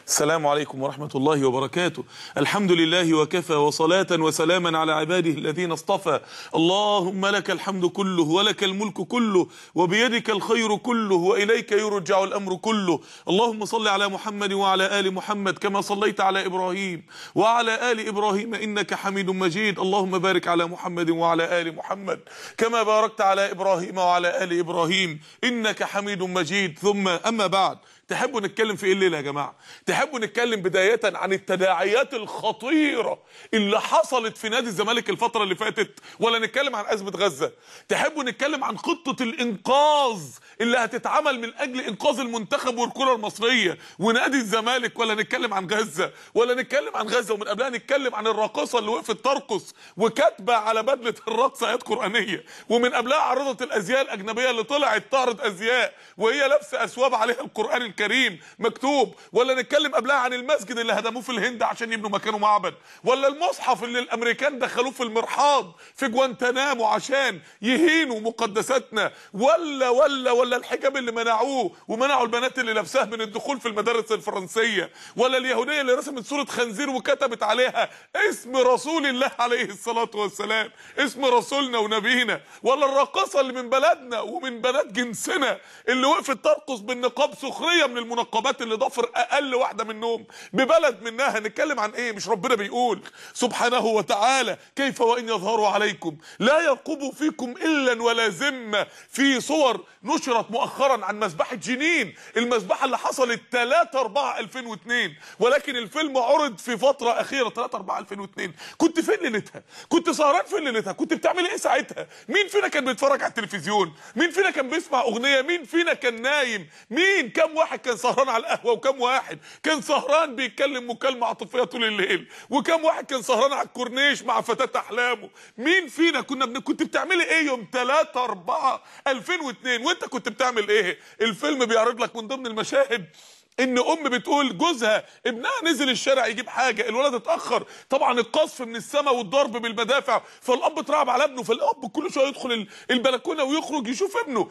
السلام عليكم ورحمة الله وبركاته الحمد لله وكفى وصلاة وسلاما على عباده الذين اصطفى اللهم لك الحمد كله ولك الملك كله وبيدك الخير كله وإليك يرجع الأمر كله اللهم صل على محمد وعلى آل محمد كما صليت على إبراهيم وعلى آل إبراهيم إنك حميد مجيد اللهم بارك على محمد وعلى آل محمد كما باركت على إبراهيم وعلى آل إبراهيم إنك حميد مجيد ثم أما بعد تحبوا نتكلم في ايه الليله يا جماعه تحبوا نتكلم بدايه عن التداعيات الخطيره اللي حصلت في نادي الزمالك الفتره اللي فاتت ولا نتكلم عن ازمه غزه تحبوا نتكلم عن خطه الانقاذ اللي هتتعمل من اجل انقاذ المنتخب والكره المصريه ونادي الزمالك ولا نتكلم عن غزه ولا نتكلم عن غزه ومن قبلها نتكلم عن الراقصه اللي وقفت ترقص وكاتبه على بدله الرقص ايات قرانيه ومن قبلها عارضه الازياء الاجنبيه اللي طلعت تعرض ازياء وهي لابسه اثواب عليها القران الكريم مكتوب ولا نتكلم قبلها عن المسجد اللي هدموه في الهند عشان يبنوا مكانه معبد ولا المصحف اللي الامريكان دخلوه في المرحاض في جوانتنامو عشان يهينوا مقدساتنا ولا ولا ولا الحجاب اللي منعوه ومنعوا البنات اللي لابساه من الدخول في المدارس الفرنسيه ولا اليهوديه اللي رسمت صوره خنزير وكتبت عليها اسم رسول الله عليه الصلاه والسلام اسم رسولنا ونبينا ولا الراقصه اللي من بلدنا ومن بنات جنسنا اللي وقفت ترقص بالنقاب سخريه من المنقبات اللي ضفر اقل واحده منهم ببلد منها هنتكلم عن ايه مش ربنا بيقول سبحانه وتعالى كيف وان يظهروا عليكم لا يرقبوا فيكم الا ولا ذمه في صور نشرت مؤخرا عن مذبحه جنين المذبحه اللي حصلت 3 4 2002 ولكن الفيلم عرض في فتره اخيره 3 4 2002 كنت فين ليلتها كنت سهران فين ليلتها كنت بتعمل ايه ساعتها مين فينا كان بيتفرج على التلفزيون مين فينا كان بيسمع اغنيه مين فينا كان نايم مين كم واحد كان سهران على القهوه وكم واحد كان سهران بيتكلم مكالمه عاطفيه طول الليل وكم واحد كان سهران على الكورنيش مع فتاه احلامه مين فينا كنا بن... كنت بتعملي ايه يوم 3 4 2002 وانت كنت بتعمل ايه الفيلم بيعرض لك من ضمن المشاهد ان ام بتقول جوزها ابنها نزل الشارع يجيب حاجه الولد اتاخر طبعا القصف من السماء والضرب بالمدافع فالاب اترعب على ابنه فالاب كل شويه يدخل البلكونه ويخرج يشوف ابنه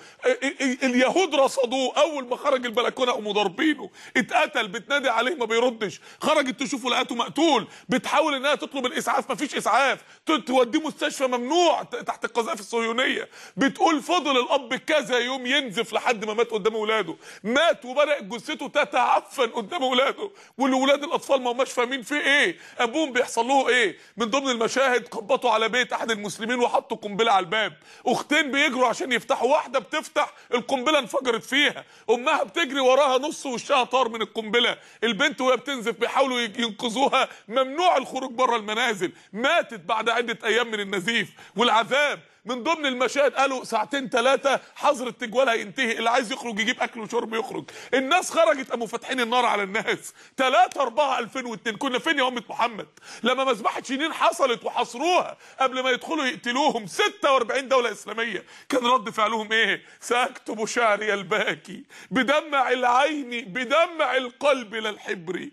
اليهود رصدوه اول ما خرج البلكونه قاموا ضاربينه اتقتل بتنادي عليه ما بيردش خرجت تشوفه لقيته مقتول بتحاول انها تطلب الاسعاف مفيش اسعاف توديه مستشفى ممنوع تحت القذائف الصهيونيه بتقول فضل الاب كذا يوم ينزف لحد ما مات قدام اولاده مات وبدات جثته تتعفن قدام اولاده والولاد الاطفال ما هماش فاهمين في ايه ابوهم بيحصل له ايه من ضمن المشاهد خبطوا على بيت احد المسلمين وحطوا قنبله على الباب اختين بيجروا عشان يفتحوا واحده بتفتح القنبله انفجرت فيها امها بتجري وراها نص وشها طار من القنبله البنت وهي بتنزف بيحاولوا ينقذوها ممنوع الخروج بره المنازل ماتت بعد عده ايام من النزيف والعذاب من ضمن المشاهد قالوا ساعتين ثلاثة حظر التجوال هينتهي اللي عايز يخرج يجيب أكل وشرب يخرج الناس خرجت قاموا فاتحين النار على الناس 3 4 2002 كنا فين يا أمة محمد لما مذبحة شنين حصلت وحصروها قبل ما يدخلوا يقتلوهم 46 دولة إسلامية كان رد فعلهم إيه سأكتب شعري الباكي بدمع العين بدمع القلب لا الحبر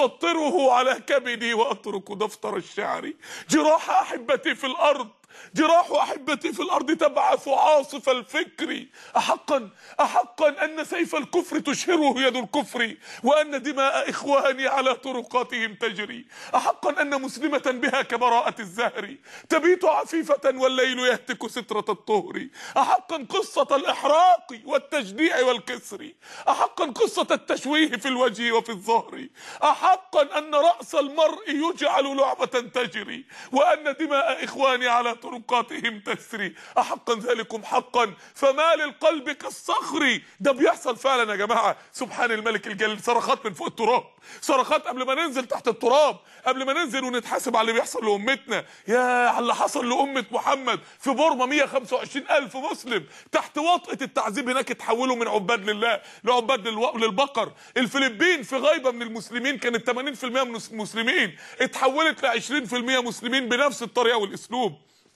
أسطره على كبدي وأترك دفتر الشعر جراح أحبتي في الأرض جراح احبتي في الارض تبعث عاصف الفكر احقا احقا ان سيف الكفر تشهره يد الكفر وان دماء اخواني على طرقاتهم تجري احقا ان مسلمه بها كبراءه الزهر تبيت عفيفه والليل يهتك ستره الطهر احقا قصه الاحراق والتجديع والكسر احقا قصه التشويه في الوجه وفي الظهر احقا ان راس المرء يجعل لعبه تجري وان دماء اخواني على طرقاتهم تسري أحقا ذلكم حقا فما للقلب كالصخر ده بيحصل فعلا يا جماعة سبحان الملك الجليل صرخات من فوق التراب صرخات قبل ما ننزل تحت التراب قبل ما ننزل ونتحاسب على اللي بيحصل لأمتنا يا على اللي حصل لأمة محمد في بورما 125 ألف مسلم تحت وطأة التعذيب هناك اتحولوا من عباد لله لعباد للو... للبقر الفلبين في غيبة من المسلمين كانت 80% من المسلمين اتحولت ل 20% مسلمين بنفس الطريقة والأسلوب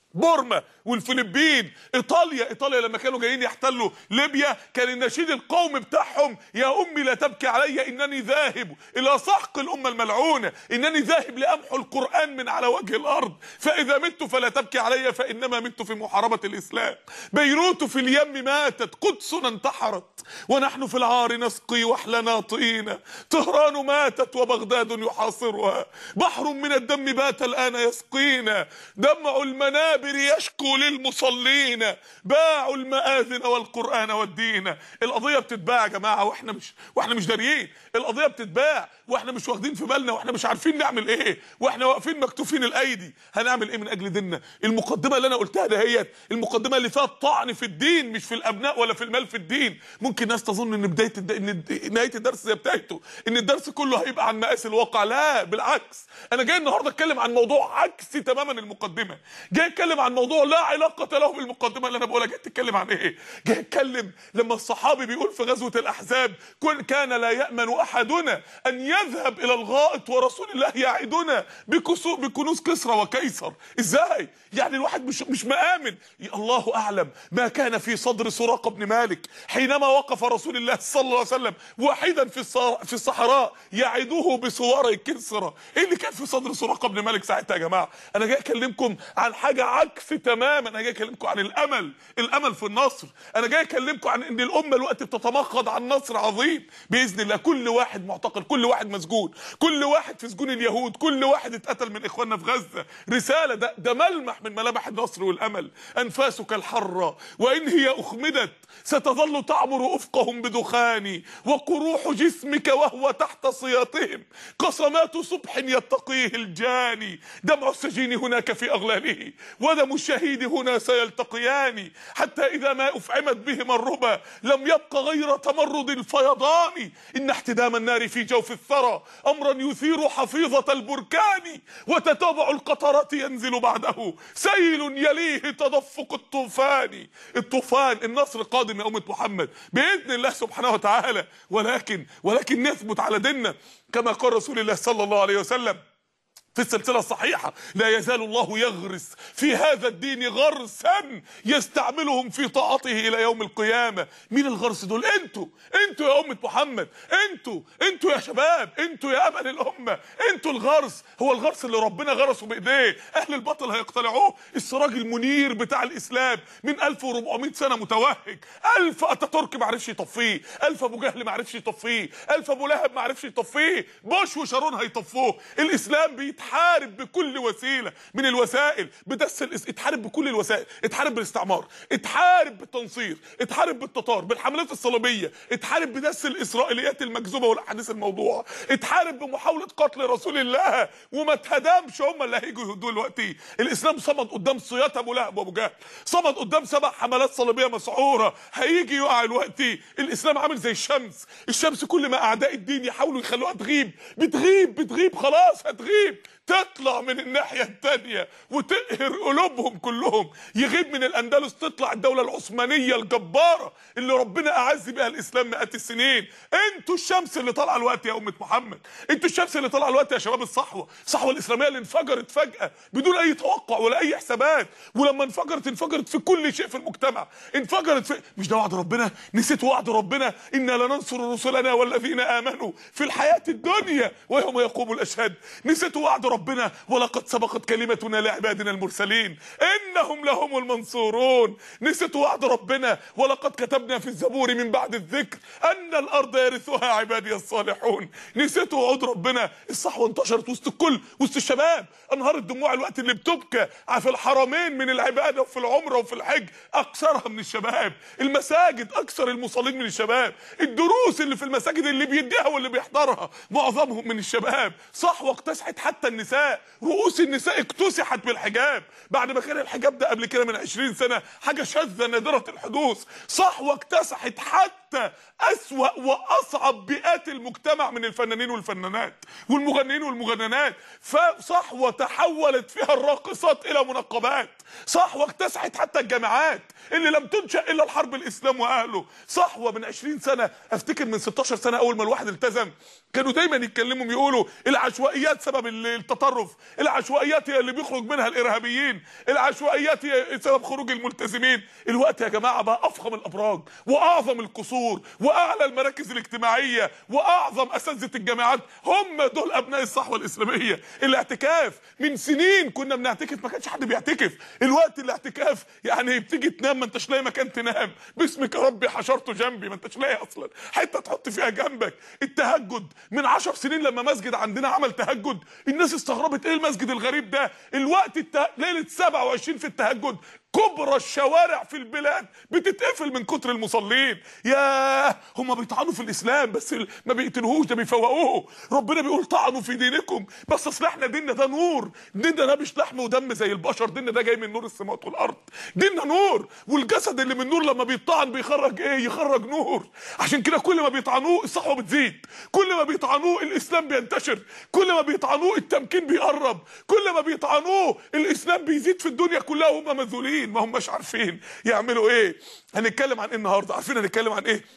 بورما والفلبين ايطاليا ايطاليا لما كانوا جايين يحتلوا ليبيا كان النشيد القومي بتاعهم يا امي لا تبكي علي انني ذاهب الى سحق الامه الملعونه انني ذاهب لامحو القران من على وجه الارض فاذا مت فلا تبكي علي فانما مت في محاربه الاسلام بيروت في اليم ماتت قدسنا انتحرت ونحن في العار نسقي واحلنا طينا طهران ماتت وبغداد يحاصرها بحر من الدم بات الان يسقينا دمع المنابر يشكو للمصلين باعوا المآذن والقرآن والدين القضية بتتباع يا جماعة واحنا مش واحنا مش داريين القضية بتتباع واحنا مش واخدين في بالنا واحنا مش عارفين نعمل ايه واحنا واقفين مكتوفين الايدي هنعمل ايه من اجل ديننا المقدمة اللي انا قلتها دهيت المقدمة اللي فيها الطعن في الدين مش في الابناء ولا في المال في الدين ممكن ناس تظن ان بداية الد... ان الد- نهاية الدرس زي بدايته ان الدرس كله هيبقى عن مقاس الواقع لا بالعكس انا جاي النهارده اتكلم عن موضوع عكسي تماما المقدمة جاي اتكلم عن موضوع لا علاقة له بالمقدمة اللي انا بقولها جاي تتكلم عن ايه جاي اتكلم لما الصحابي بيقول في غزوة الاحزاب كل كان لا يأمن احدنا ان يذهب الى الغائط ورسول الله يعدنا بكسو بكنوز كسرى وكيسر ازاي يعني الواحد مش مش مآمن يا الله اعلم ما كان في صدر سراقة بن مالك حينما وقف رسول الله صلى الله عليه وسلم وحيدا في الص- في الصحراء يعده بسوار كسرى ايه اللي كان في صدر سراقة بن مالك ساعتها يا جماعه انا جاي اكلمكم عن حاجه عكس تماما انا جاي اكلمكم عن الامل الامل في النصر انا جاي اكلمكم عن ان الامه الوقت بتتمخض عن نصر عظيم باذن الله كل واحد معتقل كل واحد مسجون كل واحد في سجون اليهود كل واحد اتقتل من اخواننا في غزه رساله ده ده ملمح من ملامح النصر والامل انفاسك الحره وان هي اخمدت ستظل تعمر افقهم بدخان وقروح جسمك وهو تحت صياطهم قصمات صبح يتقيه الجاني دمع السجين هناك في اغلاله ودم الشهيد هنا سيلتقيان حتى اذا ما افعمت بهما الربا لم يبق غير تمرد الفيضان ان احتدام النار في جوف الثرى امرا يثير حفيظه البركان وتتابع القطرات ينزل بعده سيل يليه تدفق الطوفان الطوفان النصر قادم يا امه محمد باذن الله سبحانه وتعالى ولكن ولكن نثبت على ديننا كما قال رسول الله صلى الله عليه وسلم في السلسلة الصحيحة لا يزال الله يغرس في هذا الدين غرسا يستعملهم في طاعته إلى يوم القيامة مين الغرس دول انتوا انتوا يا أمة محمد انتوا انتوا يا شباب انتوا يا أمل الأمة انتوا الغرس هو الغرس اللي ربنا غرسه بإيديه أهل الباطل هيقتلعوه السراج المنير بتاع الإسلام من 1400 سنة متوهج ألف أتاتورك ما عرفش يطفيه ألف أبو جهل ما عرفش يطفيه ألف أبو لهب ما عرفش يطفيه بوش وشارون هيطفوه الإسلام بيتحارب بكل وسيلة من الوسائل بدس الإس... اتحارب بكل الوسائل اتحارب بالاستعمار اتحارب بالتنصير اتحارب بالتتار بالحملات الصليبية اتحارب بدس الإسرائيليات المكذوبة والأحاديث الموضوعة اتحارب بمحاولة قتل رسول الله وما اتهدمش هم اللي هيجوا يهدوا دلوقتي الإسلام صمد قدام صياط أبو لهب وأبو جهل صمد قدام سبع حملات صليبية مسعورة هيجي يقع دلوقتي الإسلام عامل زي الشمس الشمس كل ما أعداء الدين يحاولوا يخلوها تغيب بتغيب بتغيب خلاص هتغيب تطلع من الناحية التانية وتقهر قلوبهم كلهم يغيب من الأندلس تطلع الدولة العثمانية الجبارة اللي ربنا أعز بها الإسلام مئات السنين انتوا الشمس اللي طالعة الوقت يا أمة محمد انتوا الشمس اللي طالعة الوقت يا شباب الصحوة الصحوة الإسلامية اللي انفجرت فجأة بدون أي توقع ولا أي حسابات ولما انفجرت انفجرت في كل شيء في المجتمع انفجرت في مش ده وعد ربنا نسيت وعد ربنا إنا لننصر رسلنا والذين آمنوا في الحياة الدنيا ويوم يقوم الأشهاد نسيت وعد ربنا ولقد سبقت كلمتنا لعبادنا المرسلين إنهم لهم المنصورون نسيت وعد ربنا ولقد كتبنا في الزبور من بعد الذكر أن الأرض يرثها عبادي الصالحون نسيت وعد ربنا الصحوة انتشرت وسط الكل وسط الشباب انهار الدموع الوقت اللي بتبكى في الحرمين من العبادة وفي العمرة وفي الحج أكثرها من الشباب المساجد أكثر المصلين من الشباب الدروس اللي في المساجد اللي بيديها واللي بيحضرها معظمهم من الشباب صحوة اكتسحت حتى النساء رؤوس النساء اكتسحت بالحجاب بعد ما كان الحجاب ده قبل كده من 20 سنة حاجة شاذة نادرة الحدوث صحوة اكتسحت حتى حتى اسوا واصعب بيئات المجتمع من الفنانين والفنانات والمغنيين والمغننات فصحوه تحولت فيها الراقصات الى منقبات صحوه اكتسحت حتى الجامعات اللي لم تنشا الا الحرب الاسلام واهله صحوه من 20 سنه افتكر من 16 سنه اول ما الواحد التزم كانوا دايما يتكلموا يقولوا العشوائيات سبب التطرف العشوائيات هي اللي بيخرج منها الارهابيين العشوائيات هي سبب خروج الملتزمين الوقت يا جماعه بقى افخم الابراج واعظم القصور واعلى المراكز الاجتماعيه واعظم اساتذه الجامعات هم دول ابناء الصحوه الاسلاميه الاعتكاف من سنين كنا بنعتكف ما كانش حد بيعتكف الوقت الاعتكاف يعني بتيجي تنام ما انتش لاقي مكان تنام باسمك يا ربي حشرته جنبي ما انتش لاقي اصلا حته تحط فيها جنبك التهجد من عشر سنين لما مسجد عندنا عمل تهجد الناس استغربت ايه المسجد الغريب ده الوقت الته... ليله 27 في التهجد كبرى الشوارع في البلاد بتتقفل من كتر المصلين يا هم بيطعنوا في الاسلام بس ما بيقتلوهوش ده بيفوقوه ربنا بيقول طعنوا في دينكم بس اصل احنا ديننا ده نور ديننا ده مش لحم ودم زي البشر ديننا ده جاي من نور السماوات والارض ديننا نور والجسد اللي من نور لما بيطعن بيخرج ايه يخرج نور عشان كده كل ما بيطعنوه الصحوه بتزيد كل ما بيطعنوه الاسلام بينتشر كل ما بيطعنوه التمكين بيقرب كل ما بيطعنوه الاسلام بيزيد في الدنيا كلها وهم مذلولين ما هماش عارفين يعملوا ايه هنتكلم عن ايه النهارده عارفين هنتكلم عن ايه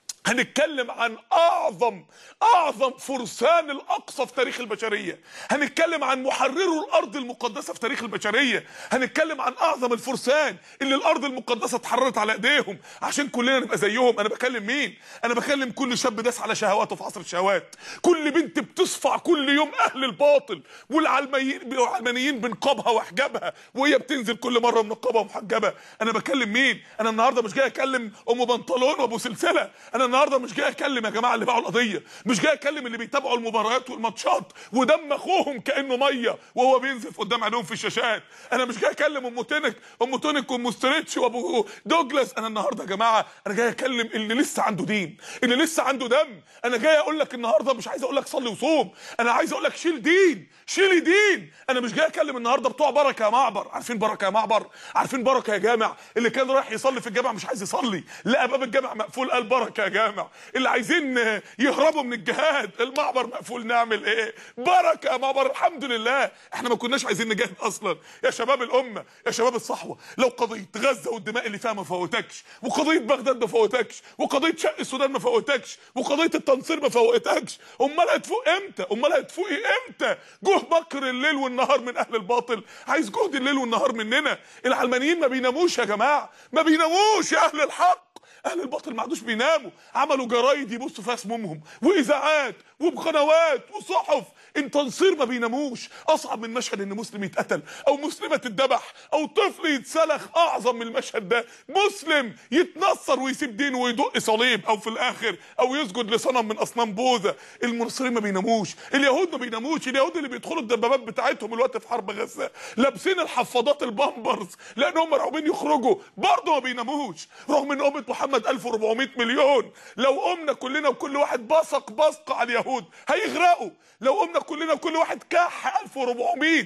هنتكلم عن اعظم اعظم فرسان الاقصى في تاريخ البشريه هنتكلم عن محررو الارض المقدسه في تاريخ البشريه هنتكلم عن اعظم الفرسان اللي الارض المقدسه اتحررت على ايديهم عشان كلنا نبقى زيهم انا بكلم مين انا بكلم كل شاب داس على شهواته في عصر الشهوات كل بنت بتصفع كل يوم اهل الباطل والعلمانيين والعلمانيين بنقابها وحجابها وهي بتنزل كل مره منقبه ومحجبه انا بكلم مين انا النهارده مش جاي اكلم ام بنطلون وابو سلسله انا النهارده مش جاي اكلم يا جماعه اللي باعوا القضيه مش جاي اكلم اللي بيتابعوا المباريات والماتشات ودم اخوهم كانه ميه وهو بينزف قدام عينيهم في الشاشات انا مش جاي اكلم ام تونيك ام تونيك وام ستريتش وابو دوجلاس انا النهارده يا جماعه انا جاي اكلم اللي لسه عنده دين اللي لسه عنده دم انا جاي اقول لك النهارده مش عايز اقول لك صلي وصوم انا عايز اقول لك شيل دين شيلي دين انا مش جاي اكلم النهارده بتوع بركه يا معبر عارفين بركه يا معبر عارفين بركه يا جامع اللي كان رايح يصلي في الجامع مش عايز يصلي لقى باب الجامع مقفول قال بركه يا جامع اللي عايزين يهربوا من الجهاد المعبر مقفول نعمل ايه بركه يا معبر الحمد لله احنا ما كناش عايزين نجاهد اصلا يا شباب الامه يا شباب الصحوه لو قضيه غزه والدماء اللي فيها ما فوتكش وقضيه بغداد ما فوتكش وقضيه شق السودان ما فوتكش وقضيه التنصير ما فوتكش امال هتفوق امتى امال هتفوقي امتى جه بكر الليل والنهار من اهل الباطل عايز جهد الليل والنهار مننا العلمانيين ما بيناموش يا جماعه ما بيناموش يا اهل الحق اهل الباطل ما عادوش بيناموا عملوا جرايد يبصوا فيها اسمهم واذاعات وقنوات وصحف التنصير ما بيناموش اصعب من مشهد ان مسلم يتقتل او مسلمه تتذبح او طفل يتسلخ اعظم من المشهد ده مسلم يتنصر ويسيب دينه ويدق صليب او في الاخر او يسجد لصنم من اصنام بوذا المنصرين ما بيناموش اليهود ما بيناموش اليهود اللي بيدخلوا الدبابات بتاعتهم الوقت في حرب غزه لابسين الحفاضات البامبرز لان هم راغبين يخرجوا برضه ما بيناموش رغم ان امه محمد 1400 مليون لو قمنا كلنا وكل واحد بصق بصق على اليهود هيغرقوا لو قمنا كلنا وكل واحد كح 1400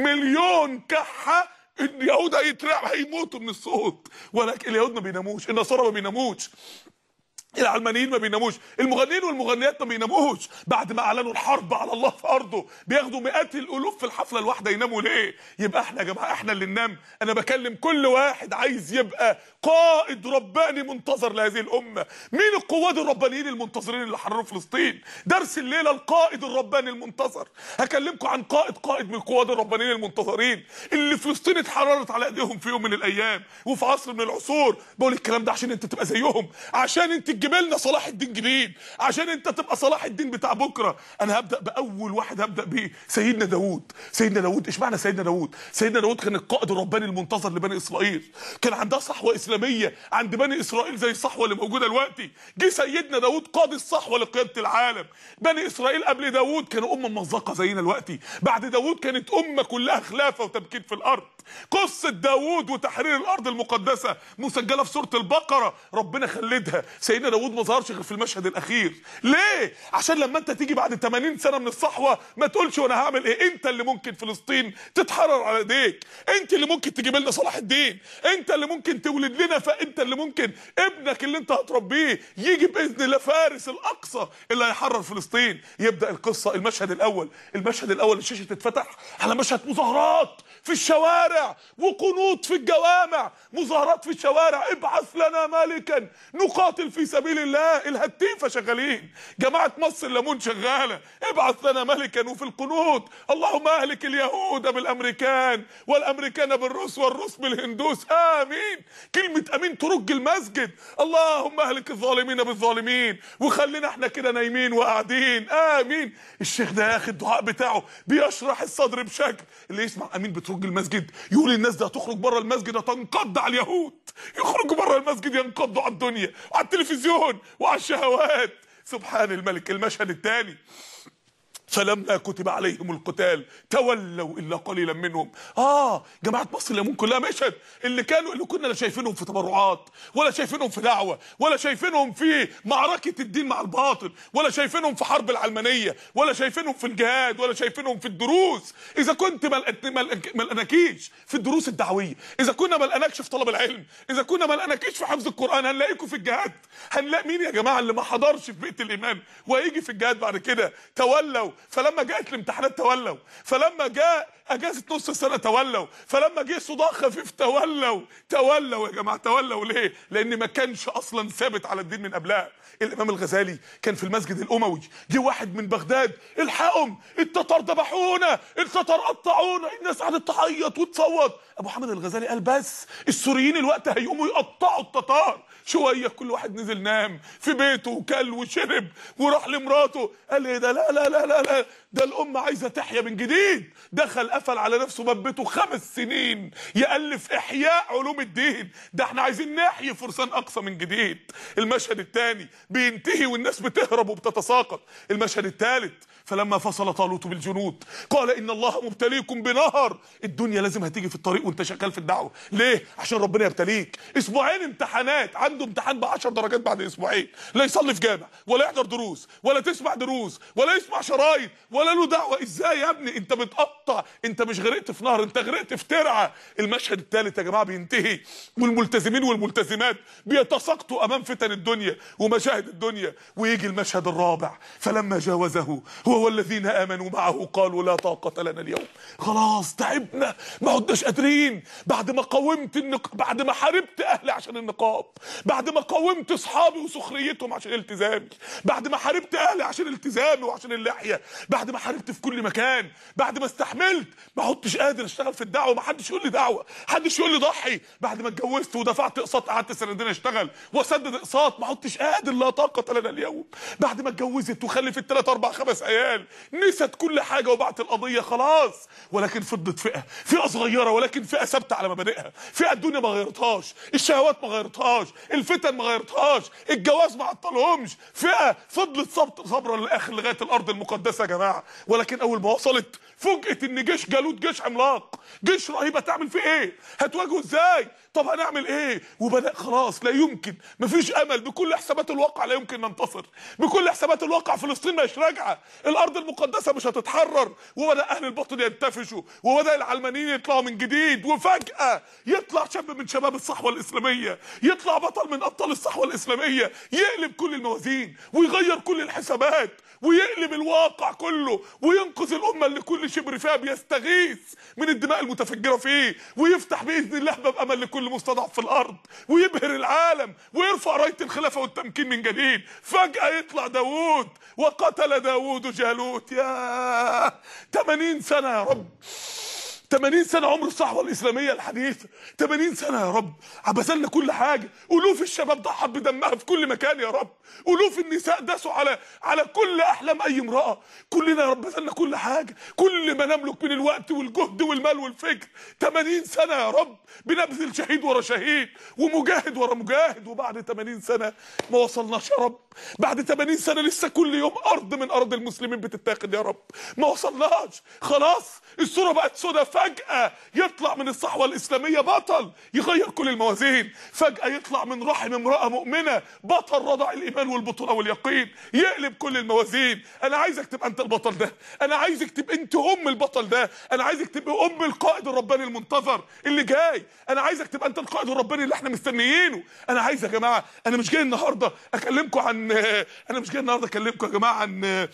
مليون كحه اليهود هيترعب هيموتوا من الصوت ولكن اليهود ما بيناموش النصارى ما بيناموش العلمانيين ما بيناموش المغنيين والمغنيات ما بيناموش بعد ما اعلنوا الحرب على الله في ارضه بياخدوا مئات الالوف في الحفله الواحده يناموا ليه يبقى احنا يا جماعه احنا اللي ننام انا بكلم كل واحد عايز يبقى قائد رباني منتظر لهذه الامه مين القواد الربانيين المنتظرين اللي حرروا فلسطين درس الليله القائد الرباني المنتظر هكلمكم عن قائد قائد من القواد الربانيين المنتظرين اللي فلسطين اتحررت على ايديهم في يوم من الايام وفي عصر من العصور بقول الكلام ده عشان انت تبقى زيهم عشان انت تجيب لنا صلاح الدين جديد عشان انت تبقى صلاح الدين بتاع بكره انا هبدا باول واحد هبدا بيه سيدنا داوود سيدنا داوود ايش معنى سيدنا داوود سيدنا داوود كان القائد الرباني المنتظر لبني اسرائيل كان عندها صحوه اسلاميه عند بني اسرائيل زي الصحوه اللي موجوده دلوقتي جه سيدنا داوود قاضي الصحوه لقياده العالم بني اسرائيل قبل داوود كانوا امه ممزقه زينا دلوقتي بعد داوود كانت امه كلها خلافه وتمكين في الارض قصه داوود وتحرير الارض المقدسه مسجله في سوره البقره ربنا خلدها سيدنا سيدنا داوود ما ظهرش غير في المشهد الاخير ليه عشان لما انت تيجي بعد 80 سنه من الصحوه ما تقولش وانا هعمل ايه انت اللي ممكن فلسطين تتحرر على ايديك انت اللي ممكن تجيب لنا صلاح الدين انت اللي ممكن تولد لنا فانت اللي ممكن ابنك اللي انت هتربيه يجي باذن الله فارس الاقصى اللي هيحرر فلسطين يبدا القصه المشهد الاول المشهد الاول الشاشه تتفتح على مشهد مظاهرات في الشوارع وقنوط في الجوامع مظاهرات في الشوارع ابعث لنا ملكا نقاتل في سبيل الله الهتيفه شغالين جماعه مصر الليمون شغاله ابعث لنا ملكا وفي القنوط اللهم اهلك اليهود بالامريكان والامريكان بالروس والروس بالهندوس امين كلمه امين ترج المسجد اللهم اهلك الظالمين بالظالمين وخلينا احنا كده نايمين وقاعدين امين الشيخ ده يا اخي الدعاء بتاعه بيشرح الصدر بشكل اللي يسمع امين بترج المسجد يقول الناس ده هتخرج بره المسجد هتنقض على اليهود يخرجوا بره المسجد ينقضوا على الدنيا وعلى التلفزيون وعلى الشهوات سبحان الملك المشهد الثاني فلما كتب عليهم القتال تولوا الا قليلا منهم اه جماعه مصر الليمون كلها مشهد اللي كانوا اللي كنا لا شايفينهم في تبرعات ولا شايفينهم في دعوه ولا شايفينهم في معركه الدين مع الباطل ولا شايفينهم في حرب العلمانيه ولا شايفينهم في الجهاد ولا شايفينهم في الدروس اذا كنت ما لقناكيش في الدروس الدعويه اذا كنا ما لقناكش في طلب العلم اذا كنا ما لقناكيش في حفظ القران هنلاقيكم في الجهاد هنلاقي مين يا جماعه اللي ما حضرش في بيت الايمان وهيجي في الجهاد بعد كده تولوا فلما جاءت الامتحانات تولوا فلما جاء اجازه نص السنه تولوا فلما جه صداع خفيف تولوا تولوا يا جماعه تولوا ليه لان ما كانش اصلا ثابت على الدين من قبلها الامام الغزالي كان في المسجد الاموي جه واحد من بغداد الحقهم التتار ذبحونا التتار قطعونا الناس قعدت تعيط وتصوت ابو حامد الغزالي قال بس السوريين الوقت هيقوموا يقطعوا التتار شويه كل واحد نزل نام في بيته وكل وشرب وراح لمراته قال ايه ده لا لا لا لا لا ده الامه عايزه تحيا من جديد دخل قفل على نفسه باب بيته خمس سنين يالف احياء علوم الدين ده احنا عايزين نحيي فرسان اقصى من جديد المشهد الثاني بينتهي والناس بتهرب وبتتساقط المشهد الثالث فلما فصل طالوت بالجنود قال ان الله مبتليكم بنهر الدنيا لازم هتيجي في الطريق وانت شغال في الدعوه ليه عشان ربنا يبتليك اسبوعين امتحانات عنده امتحان ب 10 درجات بعد اسبوعين لا يصلي في جامع ولا يحضر دروس ولا تسمع دروس ولا يسمع شرايط ولا له دعوه ازاي يا ابني انت بتقطع انت مش غرقت في نهر انت غرقت في ترعه المشهد الثالث يا جماعه بينتهي والملتزمين والملتزمات بيتساقطوا امام فتن الدنيا ومشاهد الدنيا ويجي المشهد الرابع فلما جاوزه هو والذين امنوا معه قالوا لا طاقه لنا اليوم خلاص تعبنا ما عدناش قادرين بعد ما قاومت النق... بعد ما حاربت اهلي عشان النقاب بعد ما قاومت اصحابي وسخريتهم عشان التزامي بعد ما حاربت اهلي عشان التزامي وعشان اللحيه بعد ما حاربت في كل مكان بعد ما استحملت ما عدتش قادر اشتغل في الدعوه ما حدش يقول لي دعوه حدش يقول لي ضحي بعد ما اتجوزت ودفعت اقساط قعدت سنتين اشتغل واسدد اقساط ما عدتش قادر لا طاقه لنا اليوم بعد ما اتجوزت وخلفت ثلاث اربع خمس عيال نست كل حاجه وبعت القضيه خلاص ولكن فضلت فئه فئه صغيره ولكن فئه ثابته على مبادئها فئه الدنيا ما غيرتهاش الشهوات ما غيرتهاش الفتن ما غيرتهاش الجواز ما عطلهمش فئه فضلت صبره للاخر لغايه الارض المقدسه يا جماعه ولكن اول ما وصلت فوجئت ان جيش جالوت جيش عملاق جيش رهيب هتعمل فيه ايه هتواجهه ازاي طب هنعمل ايه وبدا خلاص لا يمكن مفيش امل بكل حسابات الواقع لا يمكن ننتصر بكل حسابات الواقع فلسطين مش راجعه الارض المقدسه مش هتتحرر وبدا اهل الباطل ينتفشوا وبدا العلمانيين يطلعوا من جديد وفجاه يطلع شاب من شباب الصحوه الاسلاميه يطلع بطل من ابطال الصحوه الاسلاميه يقلب كل الموازين ويغير كل الحسابات ويقلب الواقع كله وينقذ الامه اللي كل شبر فيها بيستغيث من الدماء المتفجره فيه ويفتح باذن الله باب امل لكل مستضعف في الارض ويبهر العالم ويرفع رايه الخلافه والتمكين من جديد فجاه يطلع داوود وقتل داوود جالوت يا 80 سنه يا رب 80 سنة عمر الصحوة الإسلامية الحديثة 80 سنة يا رب عبثنا كل حاجة ألوف الشباب ضحت بدمها في كل مكان يا رب ألوف النساء داسوا على على كل أحلام أي امرأة كلنا يا رب بذلنا كل حاجة كل ما نملك من الوقت والجهد والمال والفكر 80 سنة يا رب بنبذل شهيد ورا شهيد ومجاهد ورا مجاهد وبعد 80 سنة ما وصلناش يا رب بعد 80 سنة لسه كل يوم أرض من أرض المسلمين بتتاخد يا رب ما وصلناش خلاص الصورة بقت سودة فجأة يطلع من الصحوة الإسلامية بطل يغير كل الموازين فجأة يطلع من رحم امرأة مؤمنة بطل رضع الإيمان والبطولة واليقين يقلب كل الموازين أنا عايزك تبقى أنت البطل ده أنا عايزك تبقى أنت أم البطل ده أنا عايزك تبقى أم القائد الرباني المنتظر اللي جاي أنا عايزك تبقى أنت القائد الرباني اللي احنا مستنيينه أنا عايز يا جماعة أنا مش جاي النهاردة أكلمكم عن أنا مش جاي النهاردة أكلمكم يا جماعة عن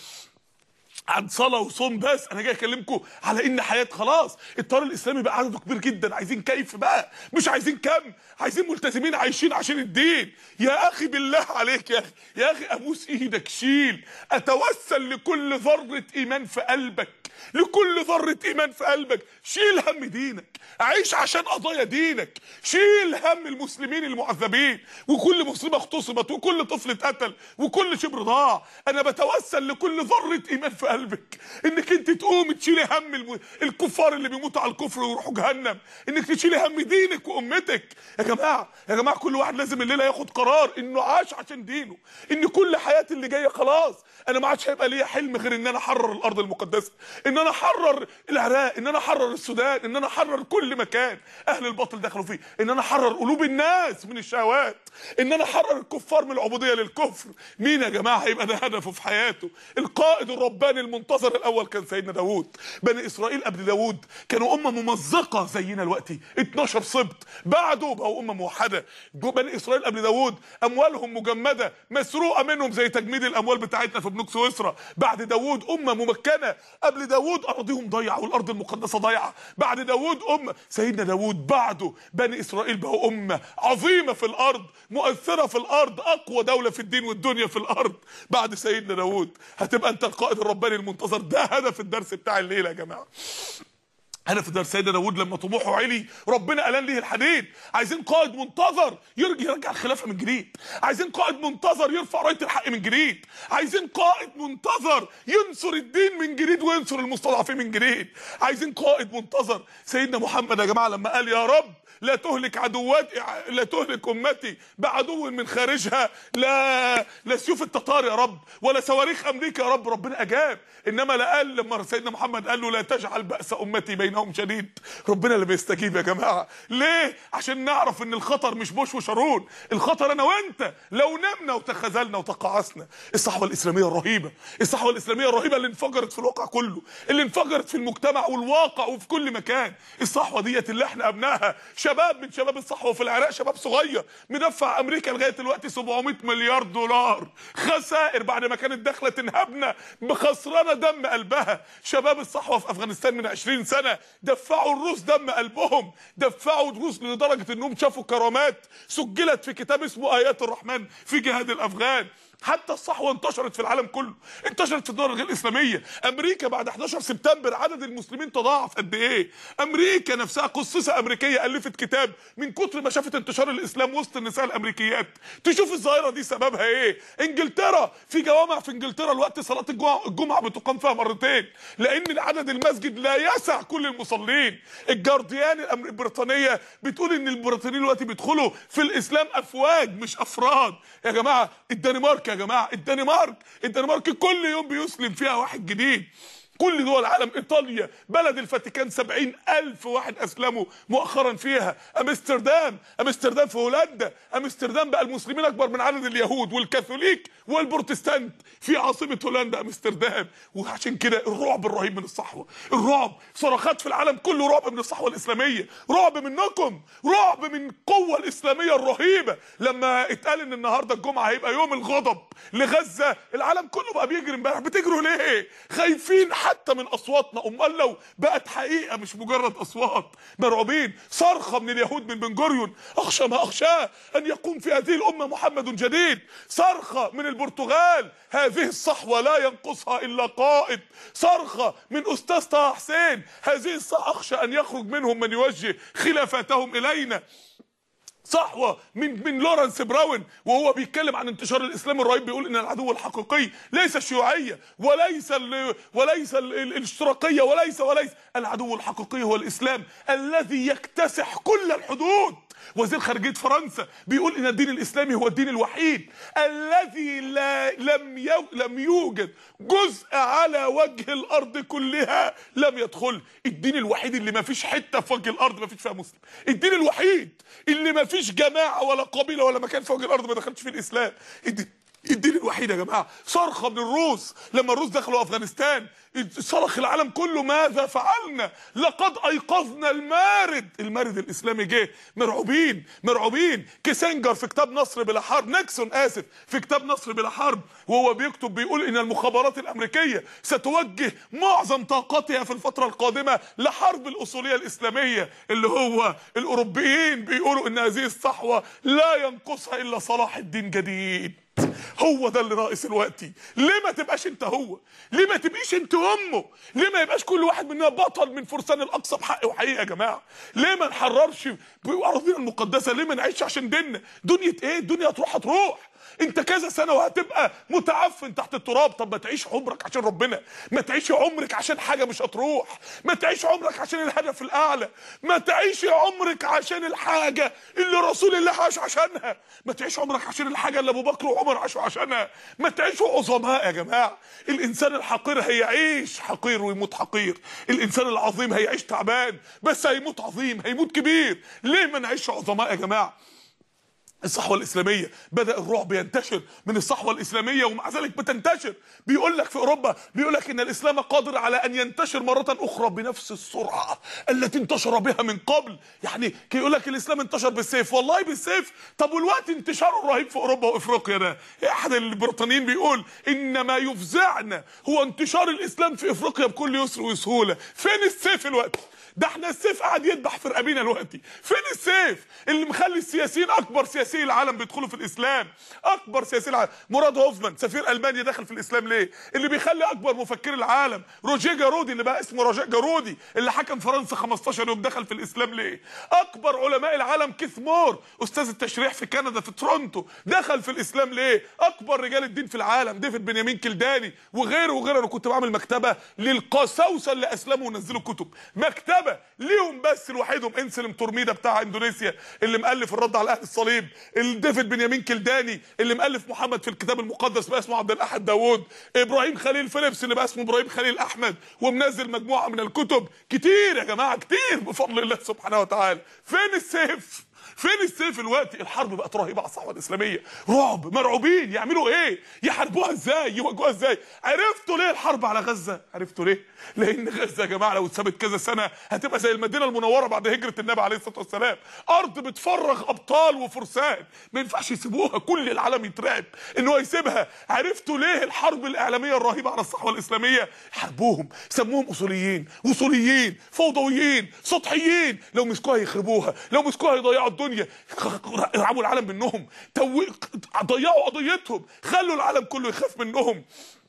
عن صلاه وصوم بس انا جاي اكلمكم على ان حياه خلاص الطار الاسلامي بقى عدده كبير جدا عايزين كيف بقى مش عايزين كم عايزين ملتزمين عايشين عشان الدين يا اخي بالله عليك يا اخي يا اخي ابوس ايدك شيل اتوسل لكل ذره ايمان في قلبك لكل ذرة إيمان في قلبك شيل هم دينك عيش عشان قضايا دينك شيل هم المسلمين المعذبين وكل مسلمة اغتصبت وكل طفل اتقتل وكل شبر ضاع أنا بتوسل لكل ذرة إيمان في قلبك إنك أنت تقوم تشيلي هم الم... الكفار اللي بيموتوا على الكفر ويروحوا جهنم إنك تشيلي هم دينك وأمتك يا جماعة يا جماعة كل واحد لازم الليلة ياخد قرار إنه عاش عشان دينه إن كل حياتي اللي جاية خلاص أنا ما عادش هيبقى ليا حلم غير إن أنا أحرر الأرض المقدسة ان انا احرر العراق ان انا احرر السودان ان انا احرر كل مكان اهل الباطل دخلوا فيه ان انا احرر قلوب الناس من الشهوات ان انا احرر الكفار من العبوديه للكفر مين يا جماعه هيبقى ده هدفه في حياته القائد الرباني المنتظر الاول كان سيدنا داوود بني اسرائيل قبل داوود كانوا امه ممزقه زينا دلوقتي 12 سبط بعده بقوا امه موحده بني اسرائيل قبل داوود اموالهم مجمده مسروقه منهم زي تجميد الاموال بتاعتنا في بنوك سويسرا بعد داوود امه ممكنه قبل داوود اراضيهم ضيعه والارض المقدسه ضيعه بعد داوود امه سيدنا داوود بعده بني اسرائيل بقوا امه عظيمه في الارض مؤثره في الارض اقوى دوله في الدين والدنيا في الارض بعد سيدنا داوود هتبقى انت القائد الرباني المنتظر ده هدف الدرس بتاع الليله يا جماعه هدف درس سيدنا داوود لما طموحه علي ربنا قال ليه الحديد عايزين قائد منتظر يرجع يرجع الخلافه من جديد عايزين قائد منتظر يرفع رايه الحق من جديد عايزين قائد منتظر ينصر الدين من جديد وينصر المستضعفين من جديد عايزين قائد منتظر سيدنا محمد يا جماعه لما قال يا رب لا تهلك عدوات لا تهلك امتي بعدو من خارجها لا لا سيوف التتار يا رب ولا صواريخ امريكا يا رب ربنا اجاب انما لا قال لما سيدنا محمد قال له لا تجعل باس امتي بينهم شديد ربنا اللي بيستجيب يا جماعه ليه عشان نعرف ان الخطر مش بوش وشارون الخطر انا وانت لو نمنا وتخاذلنا وتقاعسنا الصحوه الاسلاميه الرهيبه الصحوه الاسلاميه الرهيبه اللي انفجرت في الواقع كله اللي انفجرت في المجتمع والواقع وفي كل مكان الصحوه ديت اللي احنا ابنائها شباب من شباب الصحوه في العراق شباب صغير مدفع امريكا لغايه دلوقتي 700 مليار دولار خسائر بعد ما كانت داخله تنهبنا بخسرانه دم قلبها شباب الصحوه في افغانستان من 20 سنه دفعوا الروس دم قلبهم دفعوا الروس لدرجه انهم شافوا كرامات سجلت في كتاب اسمه ايات الرحمن في جهاد الافغان حتى الصحوه انتشرت في العالم كله انتشرت في الدول غير الاسلاميه امريكا بعد 11 سبتمبر عدد المسلمين تضاعف قد ايه امريكا نفسها قصصه امريكيه الفت كتاب من كتر ما شافت انتشار الاسلام وسط النساء الامريكيات تشوف الظاهره دي سببها ايه انجلترا في جوامع في انجلترا الوقت صلاه الجمعه, الجمعة بتقام فيها مرتين لان عدد المسجد لا يسع كل المصلين الجارديان البريطانيه بتقول ان البريطانيين دلوقتي بيدخلوا في الاسلام افواج مش افراد يا جماعه الدنمارك يا جماعه الدنمارك الدنمارك كل يوم بيسلم فيها واحد جديد كل دول العالم ايطاليا بلد الفاتيكان سبعين الف واحد اسلموا مؤخرا فيها امستردام امستردام في هولندا امستردام بقى المسلمين اكبر من عدد اليهود والكاثوليك والبروتستانت في عاصمه هولندا امستردام وعشان كده الرعب الرهيب من الصحوه الرعب صرخات في العالم كله رعب من الصحوه الاسلاميه رعب منكم رعب من القوه الاسلاميه الرهيبه لما اتقال ان النهارده الجمعه هيبقى يوم الغضب لغزه العالم كله بقى بيجري امبارح بتجروا ليه خايفين حتى من اصواتنا امال لو بقت حقيقه مش مجرد اصوات مرعوبين صرخه من اليهود من بن جوريون اخشى ما اخشاه ان يقوم في هذه الامه محمد جديد صرخه من البرتغال هذه الصحوه لا ينقصها الا قائد صرخه من استاذ طه حسين هذه الصحوه اخشى ان يخرج منهم من يوجه خلافتهم الينا صحوه من من لورنس براون وهو بيتكلم عن انتشار الاسلام الرهيب بيقول ان العدو الحقيقي ليس الشيوعيه وليس ال وليس ال الاشتراكيه وليس وليس العدو الحقيقي هو الاسلام الذي يكتسح كل الحدود وزير خارجيه فرنسا بيقول ان الدين الاسلامي هو الدين الوحيد الذي لا لم يو لم يوجد جزء على وجه الارض كلها لم يدخل الدين الوحيد اللي ما فيش حته في وجه الارض ما فيش فيها مسلم الدين الوحيد اللي ما فيش جماعه ولا قبيله ولا مكان في وجه الارض ما دخلش فيه الاسلام الدين الدين الوحيد يا جماعه صرخه من الروس لما الروس دخلوا افغانستان صرخ العالم كله ماذا فعلنا لقد ايقظنا المارد المارد الاسلامي جه مرعوبين مرعوبين كيسنجر في كتاب نصر بلا حرب نيكسون اسف في كتاب نصر بلا حرب وهو بيكتب بيقول ان المخابرات الامريكيه ستوجه معظم طاقتها في الفتره القادمه لحرب الاصوليه الاسلاميه اللي هو الاوروبيين بيقولوا ان هذه الصحوه لا ينقصها الا صلاح الدين جديد هو ده اللي ناقص دلوقتي ليه ما تبقاش انت هو ليه ما تبقيش انت امه ليه ما يبقاش كل واحد مننا بطل من فرسان الاقصى بحق وحقيقه يا جماعه ليه ما نحررش باراضينا المقدسه ليه ما نعيش عشان ديننا دنيا ايه الدنيا هتروح هتروح انت كذا سنه وهتبقى متعفن تحت التراب طب ما تعيش عمرك عشان ربنا ما تعيش عمرك عشان حاجه مش هتروح ما تعيش عمرك عشان الهدف الاعلى ما تعيش عمرك عشان الحاجه اللي رسول الله عاش عشانها ما تعيش عمرك عشان الحاجه اللي ابو بكر وعمر عاشوا عشانها ما تعيشوا عظماء يا جماعه الانسان الحقير هيعيش حقير ويموت حقير الانسان العظيم هيعيش تعبان بس هيموت عظيم هيموت كبير ليه ما نعيش عظماء يا جماعه الصحوه الاسلاميه بدا الرعب ينتشر من الصحوه الاسلاميه ومع ذلك بتنتشر بيقول لك في اوروبا بيقول لك ان الاسلام قادر على ان ينتشر مره اخرى بنفس السرعه التي انتشر بها من قبل يعني يقول لك الاسلام انتشر بالسيف والله بالسيف طب والوقت انتشاره الرهيب في اوروبا وافريقيا ده احد البريطانيين بيقول ان ما يفزعنا هو انتشار الاسلام في افريقيا بكل يسر وسهوله فين السيف الوقت ده احنا السيف قاعد يذبح في رقابينا دلوقتي فين السيف اللي مخلي السياسيين اكبر سياسي العالم بيدخلوا في الاسلام اكبر سياسي العالم مراد هوفمان سفير المانيا دخل في الاسلام ليه اللي بيخلي اكبر مفكر العالم روجيه جارودي اللي بقى اسمه روجيه جارودي اللي حكم فرنسا 15 يوم دخل في الاسلام ليه اكبر علماء العالم كيث مور استاذ التشريح في كندا في تورونتو دخل في الاسلام ليه اكبر رجال الدين في العالم ديفيد بنيامين كلداني وغيره وغيره انا كنت بعمل مكتبه للقساوسه اللي اسلموا ونزلوا كتب مكتبه ليهم بس لوحدهم انسلم تورميدا بتاع اندونيسيا اللي مؤلف الرد على اهل الصليب ديفيد بنيامين كلداني اللي مؤلف محمد في الكتاب المقدس بقى اسمه عبد الاحد داوود ابراهيم خليل فيليبس اللي بقى اسمه ابراهيم خليل احمد ومنزل مجموعه من الكتب كتير يا جماعه كتير بفضل الله سبحانه وتعالى فين السيف فين السيف الوقت الحرب بقت رهيبه على الصحوه الاسلاميه رعب مرعوبين يعملوا ايه يحاربوها ازاي يواجهوها ازاي عرفتوا ليه الحرب على غزه عرفتوا ليه لان غزه يا جماعه لو اتثبت كذا سنه هتبقى زي المدينه المنوره بعد هجره النبي عليه الصلاه والسلام ارض بتفرغ ابطال وفرسان ما ينفعش يسيبوها كل العالم يترعب ان هو يسيبها عرفتوا ليه الحرب الاعلاميه الرهيبه على الصحوه الاسلاميه حاربوهم سموهم اصوليين وصوليين فوضويين سطحيين لو مسكوها يخربوها لو مسكوها يضيعوا الدنيا يلعبوا العالم منهم تو... ضيعوا قضيتهم خلوا العالم كله يخاف منهم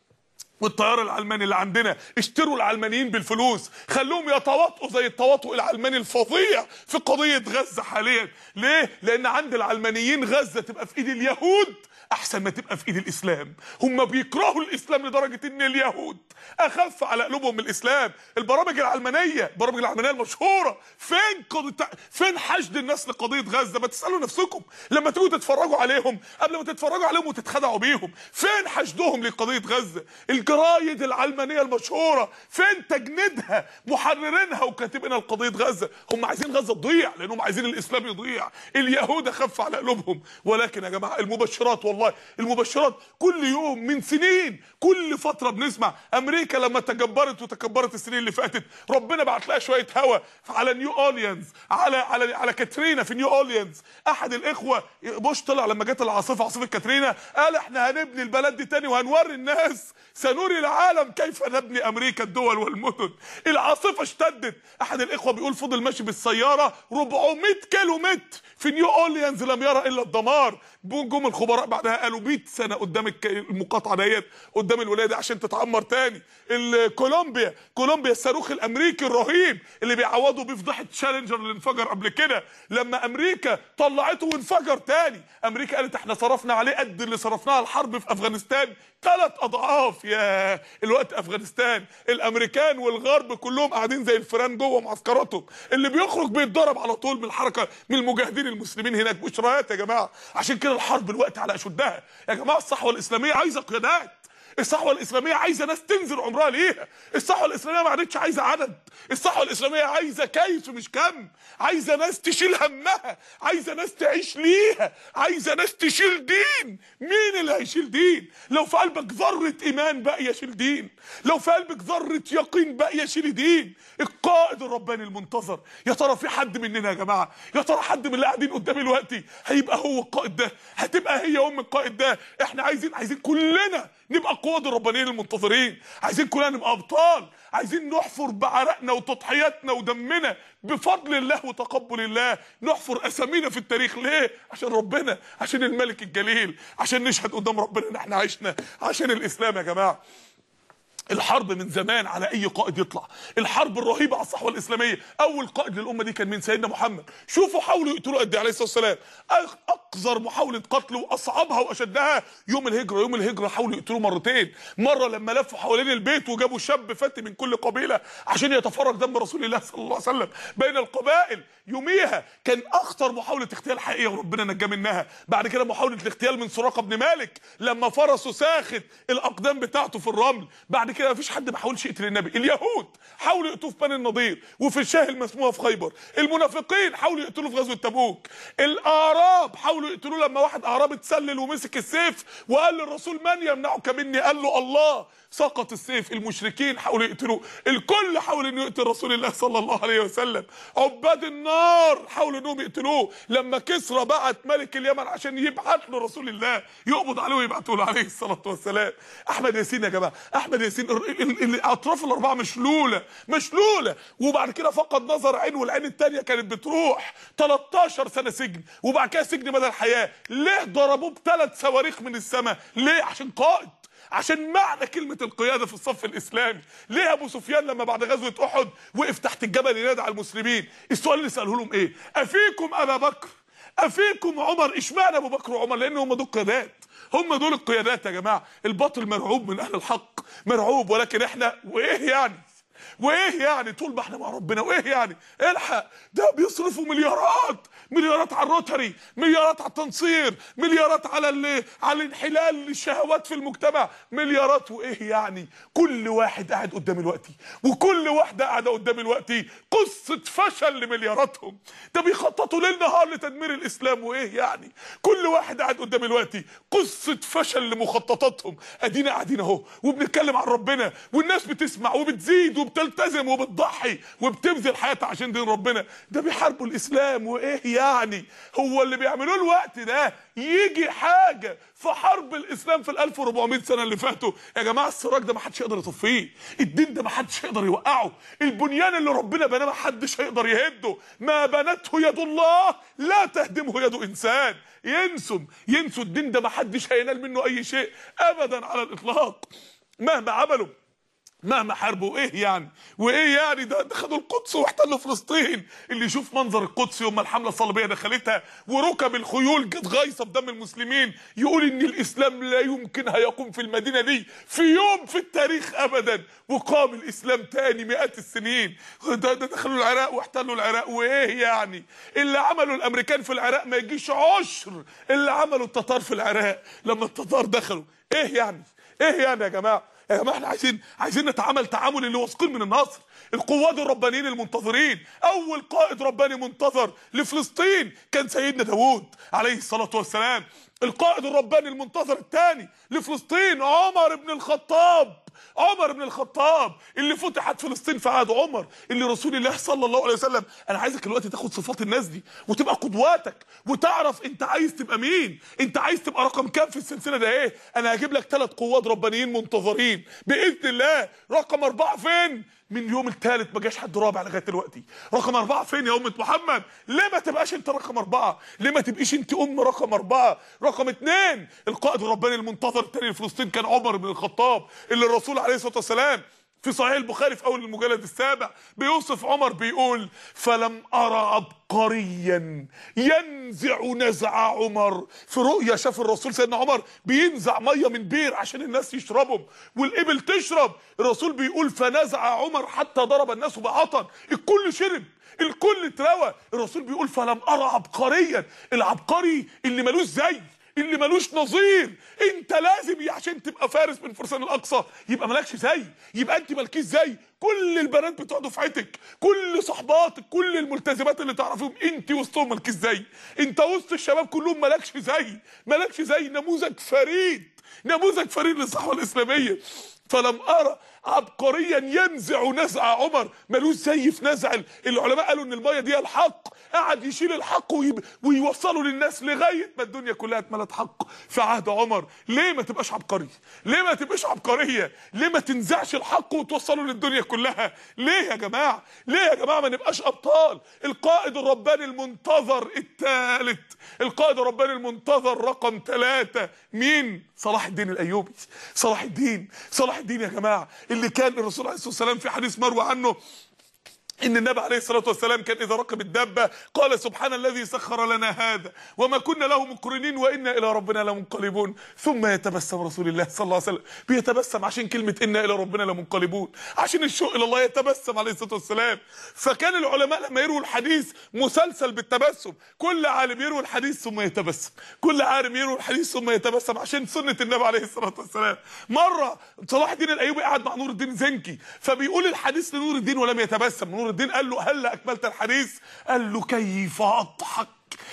والطيار العلماني اللي عندنا اشتروا العلمانيين بالفلوس خلوهم يتواطؤوا زي التواطؤ العلماني الفظيع في قضيه غزه حاليا ليه لان عند العلمانيين غزه تبقى في ايد اليهود احسن ما تبقى في ايد الاسلام هم بيكرهوا الاسلام لدرجه ان اليهود اخف على قلوبهم من الاسلام البرامج العلمانيه البرامج العلمانيه المشهوره فين قض... فين حشد الناس لقضيه غزه ما تسالوا نفسكم لما تيجوا تتفرجوا عليهم قبل ما تتفرجوا عليهم وتتخدعوا بيهم فين حشدهم لقضيه غزه الجرايد العلمانيه المشهوره فين تجنيدها محررينها وكاتبينها لقضيه غزه هم عايزين غزه تضيع لانهم عايزين الاسلام يضيع اليهود اخف على قلوبهم ولكن يا جماعه المبشرات والله المبشرات كل يوم من سنين كل فتره بنسمع امريكا لما تجبرت وتكبرت السنين اللي فاتت ربنا بعت لها شويه هوا على نيو اورليانز على على على كاترينا في نيو اورليانز احد الاخوه بوش طلع لما جت العاصفه عاصفه كاترينا قال احنا هنبني البلد دي تاني وهنوري الناس سنري العالم كيف نبني امريكا الدول والمدن العاصفه اشتدت احد الاخوه بيقول فضل ماشي بالسياره 400 كيلو متر في نيو اورليانز لم يرى الا الدمار جم الخبراء بعد بعدها قالوا 100 سنه قدام الك- المقاطعه ديت قدام الولايه دي عشان تتعمر تاني ال- كولومبيا كولومبيا الصاروخ الامريكي الرهيب اللي بيعوضوا بيه فضيحه تشالنجر اللي انفجر قبل كده لما امريكا طلعته وانفجر تاني امريكا قالت احنا صرفنا عليه قد اللي صرفناه على الحرب في افغانستان ثلاث اضعاف يا الوقت افغانستان الامريكان والغرب كلهم قاعدين زي الفيران جوه معسكراتهم اللي بيخرج بيتضرب على طول من الحركه من المجاهدين المسلمين هناك بشرايات يا جماعه عشان كده الحرب الوقت على اشدها يا جماعه الصحوه الاسلاميه عايزه قيادات الصحوه الاسلاميه عايزه ناس تنزل عمرها ليها الصحوه الاسلاميه ما عادتش عايزه عدد الصحوه الاسلاميه عايزه كيف مش كم عايزه ناس تشيل همها عايزه ناس تعيش ليها عايزه ناس تشيل دين مين اللي هيشيل دين لو في قلبك ذره ايمان باقيه شيل دين لو في قلبك ذره يقين باقيه شيل دين القائد الرباني المنتظر يا ترى في حد مننا يا جماعه يا ترى حد من اللي قاعدين قدامي دلوقتي هيبقى هو القائد ده هتبقى هي ام القائد ده احنا عايزين عايزين كلنا نبقى قواد الربانيين المنتظرين عايزين كلنا نبقى ابطال عايزين نحفر بعرقنا وتضحياتنا ودمنا بفضل الله وتقبل الله نحفر اسامينا في التاريخ ليه عشان ربنا عشان الملك الجليل عشان نشهد قدام ربنا ان احنا عشنا عشان الاسلام يا جماعه الحرب من زمان على اي قائد يطلع الحرب الرهيبه على الصحوه الاسلاميه اول قائد للامه دي كان مين سيدنا محمد شوفوا حاولوا يقتلوا قد إيه عليه الصلاه والسلام أق- اقذر محاوله قتل واصعبها واشدها يوم الهجره يوم الهجره حاولوا يقتلوه مرتين مره لما لفوا حوالين البيت وجابوا شاب فتي من كل قبيله عشان يتفرج دم رسول الله صلى الله عليه وسلم بين القبائل يوميها كان اخطر محاوله اغتيال حقيقيه وربنا نجاه منها بعد كده محاوله الاغتيال من سراقه بن مالك لما فرسه ساخت الاقدام بتاعته في الرمل بعد كده مفيش حد ما حاولش يقتل النبي اليهود حاولوا يقتلوه في بني النضير وفي الشاه المسمومه في خيبر المنافقين حاولوا يقتلوه في غزوه تبوك الاعراب حاولوا يقتلوه لما واحد اعرابي اتسلل ومسك السيف وقال للرسول من يمنعك مني قال له الله سقط السيف المشركين حاولوا يقتلوه الكل حاول انه يقتل رسول الله صلى الله عليه وسلم عباد النار حاولوا انهم يقتلوه لما كسرى بعت ملك اليمن عشان يبعت له رسول الله يقبض عليه ويبعته له عليه الصلاه والسلام احمد ياسين يا جماعه احمد ياسين ال- ال- ال- الاطراف الاربعه مشلوله مشلوله وبعد كده فقد نظر عين والعين الثانيه كانت بتروح 13 سنه سجن وبعد كده سجن مدى الحياه ليه ضربوه بثلاث صواريخ من السماء ليه عشان قائد عشان معنى كلمة القيادة في الصف الإسلامي ليه أبو سفيان لما بعد غزوة أحد وقف تحت الجبل ينادي على المسلمين السؤال اللي سأله لهم إيه أفيكم أبا بكر أفيكم عمر إشمعنى أبو بكر وعمر لأن هم دول قيادات هم دول القيادات يا جماعة الباطل مرعوب من أهل الحق مرعوب ولكن إحنا وإيه يعني وايه يعني طول ما احنا مع ربنا وايه يعني الحق ده بيصرفوا مليارات مليارات على الروتري مليارات على التنصير مليارات على ال... على الانحلال الشهوات في المجتمع مليارات وايه يعني كل واحد قاعد قدام الوقت وكل واحده قاعده قدام الوقت قصه فشل لملياراتهم ده بيخططوا ليل نهار لتدمير الاسلام وايه يعني كل واحد قاعد قدام الوقت قصه فشل لمخططاتهم ادينا قاعدين اهو وبنتكلم عن ربنا والناس بتسمع وبتزيد وبتلتزم وبتضحي وبتبذل حياتها عشان دين ربنا ده بيحاربوا الاسلام وايه يعني هو اللي بيعملوه الوقت ده يجي حاجه في حرب الاسلام في ال 1400 سنه اللي فاتوا يا جماعه السراج ده ما حدش يقدر يطفيه الدين ده ما حدش يقدر يوقعه البنيان اللي ربنا بناه ما حدش هيقدر يهده ما بنته يد الله لا تهدمه يد انسان ينسوا ينسوا الدين ده ما حدش هينال منه اي شيء ابدا على الاطلاق مهما عملوا مهما حاربوا ايه يعني وايه يعني ده ده خدوا القدس واحتلوا فلسطين اللي يشوف منظر القدس يوم ما الحمله الصليبيه دخلتها وركب الخيول جت غايصه بدم المسلمين يقول ان الاسلام لا يمكن هيقوم في المدينه دي في يوم في التاريخ ابدا وقام الاسلام تاني مئات السنين ده, ده دخلوا العراق واحتلوا العراق وايه يعني اللي عملوا الامريكان في العراق ما يجيش عشر اللي عملوا التتار في العراق لما التتار دخلوا ايه يعني ايه يعني يا جماعه يا جماعه احنا عايزين عايزين نتعامل تعامل اللي واثقين من النصر القواد الربانيين المنتظرين اول قائد رباني منتظر لفلسطين كان سيدنا داوود عليه الصلاه والسلام القائد الرباني المنتظر الثاني لفلسطين عمر بن الخطاب عمر بن الخطاب اللي فتحت فلسطين في عهد عمر اللي رسول الله صلى الله عليه وسلم انا عايزك دلوقتي تاخد صفات الناس دي وتبقى قدواتك وتعرف انت عايز تبقى مين انت عايز تبقى رقم كام في السلسله ده ايه انا هجيب لك ثلاث قواد ربانيين منتظرين باذن الله رقم اربعه فين من يوم الثالث ما جاش حد رابع لغايه دلوقتي رقم اربعه فين يا امه محمد ليه ما تبقاش انت رقم اربعه ليه ما تبقيش انت ام رقم اربعه رقم اثنين القائد الرباني المنتظر الثاني لفلسطين كان عمر بن الخطاب اللي الرسول عليه الصلاه والسلام في صحيح البخاري في اول المجلد السابع بيوصف عمر بيقول فلم ارى عبقريا ينزع نزع عمر في رؤيا شاف الرسول سيدنا عمر بينزع ميه من بير عشان الناس يشربهم والابل تشرب الرسول بيقول فنزع عمر حتى ضرب الناس بعطن الكل شرب الكل اتروى الرسول بيقول فلم ارى عبقريا العبقري اللي ملوش زي اللي ملوش نظير انت لازم عشان تبقى فارس من فرسان الاقصى يبقى مالكش زي يبقى انت مالكيش زي كل البنات بتوع دفعتك كل صحباتك كل الملتزمات اللي تعرفيهم انت وسطهم مالكيش زي انت وسط الشباب كلهم مالكش زي مالكش زي نموذج فريد نموذج فريد للصحوه الاسلاميه فلم ارى عبقريا ينزع نزع عمر ملوش زي في نزع العلماء قالوا ان الميه دي الحق قعد يشيل الحق ويب... ويوصله للناس لغايه ما الدنيا كلها اتملت حق في عهد عمر ليه ما تبقاش عبقري ليه ما تبقاش عبقريه ليه ما تنزعش الحق وتوصله للدنيا كلها ليه يا جماعه ليه يا جماعه ما نبقاش ابطال القائد الرباني المنتظر الثالث القائد الرباني المنتظر رقم ثلاثة مين صلاح الدين الايوبي صلاح الدين صلاح الدين يا جماعه اللي كان الرسول عليه الصلاه والسلام في حديث مروي عنه ان النبي عليه الصلاه والسلام كان اذا ركب الدابه قال سبحان الذي سخر لنا هذا وما كنا له مقرنين وانا الى ربنا لمنقلبون ثم يتبسم رسول الله صلى الله عليه وسلم بيتبسم عشان كلمه انا الى ربنا لمنقلبون عشان الشوق الى الله يتبسم عليه الصلاه والسلام فكان العلماء لما يرووا الحديث مسلسل بالتبسم كل عالم يروي الحديث ثم يتبسم كل عالم يروي الحديث ثم يتبسم عشان سنه النبي عليه الصلاه والسلام مره صلاح الدين الايوبي قعد مع نور الدين زنكي فبيقول الحديث لنور الدين ولم يتبسم نور الدين قال له هل اكملت الحديث قال له كيف اضحك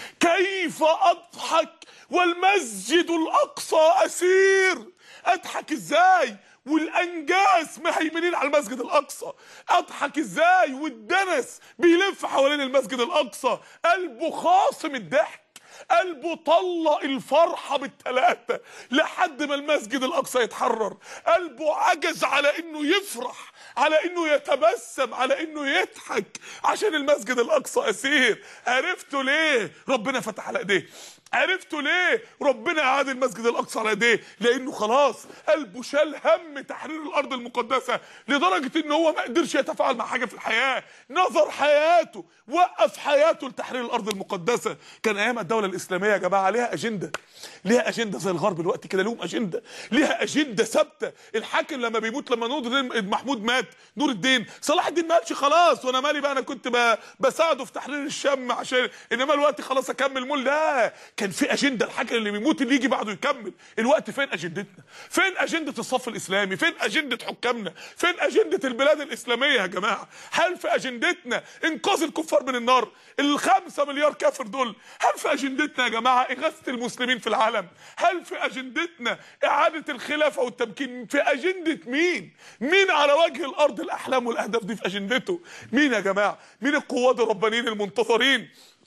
كيف اضحك والمسجد الاقصى اسير اضحك ازاي والانجاس مهيمنين على المسجد الاقصى اضحك ازاي والدنس بيلف حوالين المسجد الاقصى قلبه خاصم الضحك قلبه طلق الفرحة بالتلاتة لحد ما المسجد الأقصى يتحرر قلبه عجز على إنه يفرح على إنه يتبسم على إنه يضحك عشان المسجد الأقصى أسير عرفتوا ليه ربنا فتح على إيديه عرفتوا ليه ربنا اعاد المسجد الاقصى على ايديه لانه خلاص قلبه شال هم تحرير الارض المقدسه لدرجه ان هو ما قدرش يتفاعل مع حاجه في الحياه نظر حياته وقف حياته لتحرير الارض المقدسه كان ايام الدوله الاسلاميه يا جماعه ليها اجنده ليها اجنده زي الغرب دلوقتي كده لهم اجنده ليها اجنده ثابته الحاكم لما بيموت لما نور الدين محمود مات نور الدين صلاح الدين ما قالش خلاص وانا مالي بقى انا كنت ب- بساعده في تحرير الشام عشان انما الوقت خلاص اكمل مول لا كان في اجنده الحاكم اللي بيموت اللي يجي بعده يكمل الوقت فين اجندتنا فين اجنده الصف الاسلامي فين اجنده حكامنا فين اجنده البلاد الاسلاميه يا جماعه هل في اجندتنا انقاذ الكفار من النار الخمسة مليار كافر دول هل في اجندتنا يا جماعه اغاثه المسلمين في العالم هل في اجندتنا اعاده الخلافه والتمكين في اجنده مين مين على وجه الارض الاحلام والاهداف دي في اجندته مين يا جماعه مين القواد الربانيين المنتصرين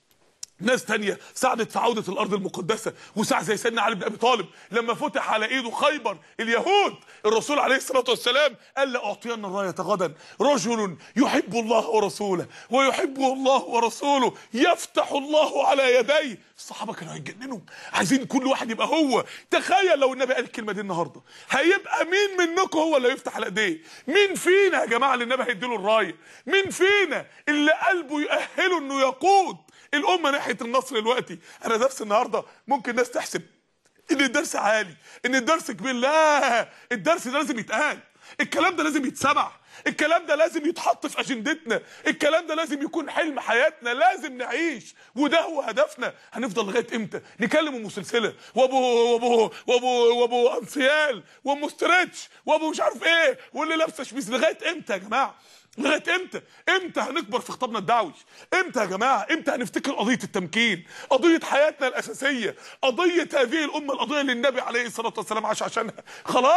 ناس تانية ساعدت في عودة الأرض المقدسة وساعة زي سيدنا علي بن أبي طالب لما فتح على إيده خيبر اليهود الرسول عليه الصلاة والسلام قال لأعطين الراية غدا رجل يحب الله ورسوله ويحبه الله ورسوله يفتح الله على يديه الصحابة كانوا هيتجننوا عايزين كل واحد يبقى هو تخيل لو النبي قال الكلمة دي النهاردة هيبقى مين منكم هو اللي هيفتح على ايديه مين فينا يا جماعة اللي النبي هيديله الراية مين فينا اللي قلبه يأهله انه يقود الامه ناحيه النصر دلوقتي انا درس النهارده ممكن ناس تحسب ان الدرس عالي ان الدرس كبير لا الدرس ده لازم يتقال الكلام ده لازم يتسمع الكلام ده لازم يتحط في اجندتنا الكلام ده لازم يكون حلم حياتنا لازم نعيش وده هو هدفنا هنفضل لغايه امتى نكلم ام سلسله وابو وابو وابو وابو انسيال وام ستريتش وابو مش عارف ايه واللي لابسه شميس لغايه امتى يا جماعه لغايه امتى؟ امتى هنكبر في خطابنا الدعوي؟ امتى يا جماعه؟ امتى هنفتكر قضيه التمكين؟ قضيه حياتنا الاساسيه، قضيه هذه الامه القضيه اللي النبي عليه الصلاه والسلام عاش عشانها، خلاص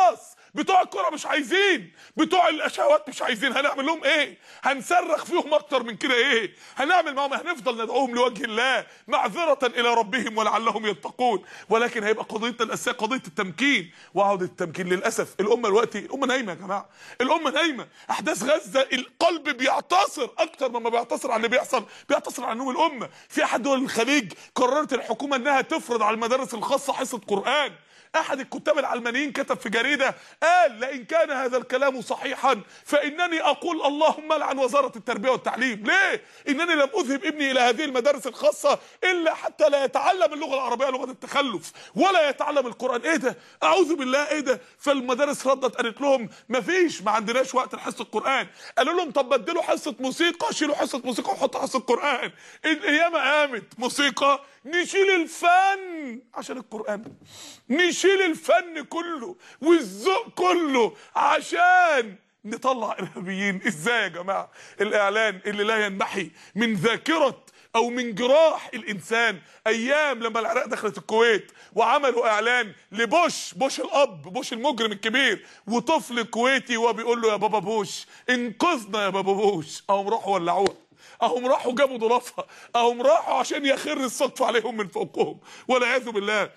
بتوع الكرة مش عايزين بتوع الشهوات مش عايزين هنعمل لهم ايه هنصرخ فيهم اكتر من كده ايه هنعمل معاهم هنفضل ندعوهم لوجه الله معذرة الى ربهم ولعلهم يتقون ولكن هيبقى قضيتنا الاساسيه قضيه التمكين وعوده التمكين للاسف الامه دلوقتي الامه نايمه يا جماعه الامه نايمه احداث غزه القلب بيعتصر اكتر مما بيعتصر على اللي بيحصل بيعتصر على نوم الامه في احد دول الخليج قررت الحكومه انها تفرض على المدارس الخاصه حصه قران احد الكتاب العلمانيين كتب في جريده قال لئن كان هذا الكلام صحيحا فانني اقول اللهم لعن وزاره التربيه والتعليم ليه انني لم اذهب ابني الى هذه المدارس الخاصه الا حتى لا يتعلم اللغه العربيه لغه التخلف ولا يتعلم القران ايه ده اعوذ بالله ايه ده فالمدارس ردت قالت لهم ما فيش ما عندناش وقت لحصه القران قالوا لهم طب بدلوا حصه موسيقى شيلوا حصه موسيقى وحطوا حصه قران القيامه قامت موسيقى نشيل الفن عشان القران نشيل الفن كله والذوق كله عشان نطلع ارهابيين ازاي يا جماعه الاعلان اللي لا ينمحي من ذاكره او من جراح الانسان ايام لما العراق دخلت الكويت وعملوا اعلان لبوش بوش الاب بوش المجرم الكبير وطفل كويتي وبيقول له يا بابا بوش انقذنا يا بابا بوش اهم راحوا ولعوها اهم راحوا جابوا ضرافها اهم راحوا عشان يخر السقف عليهم من فوقهم والعياذ بالله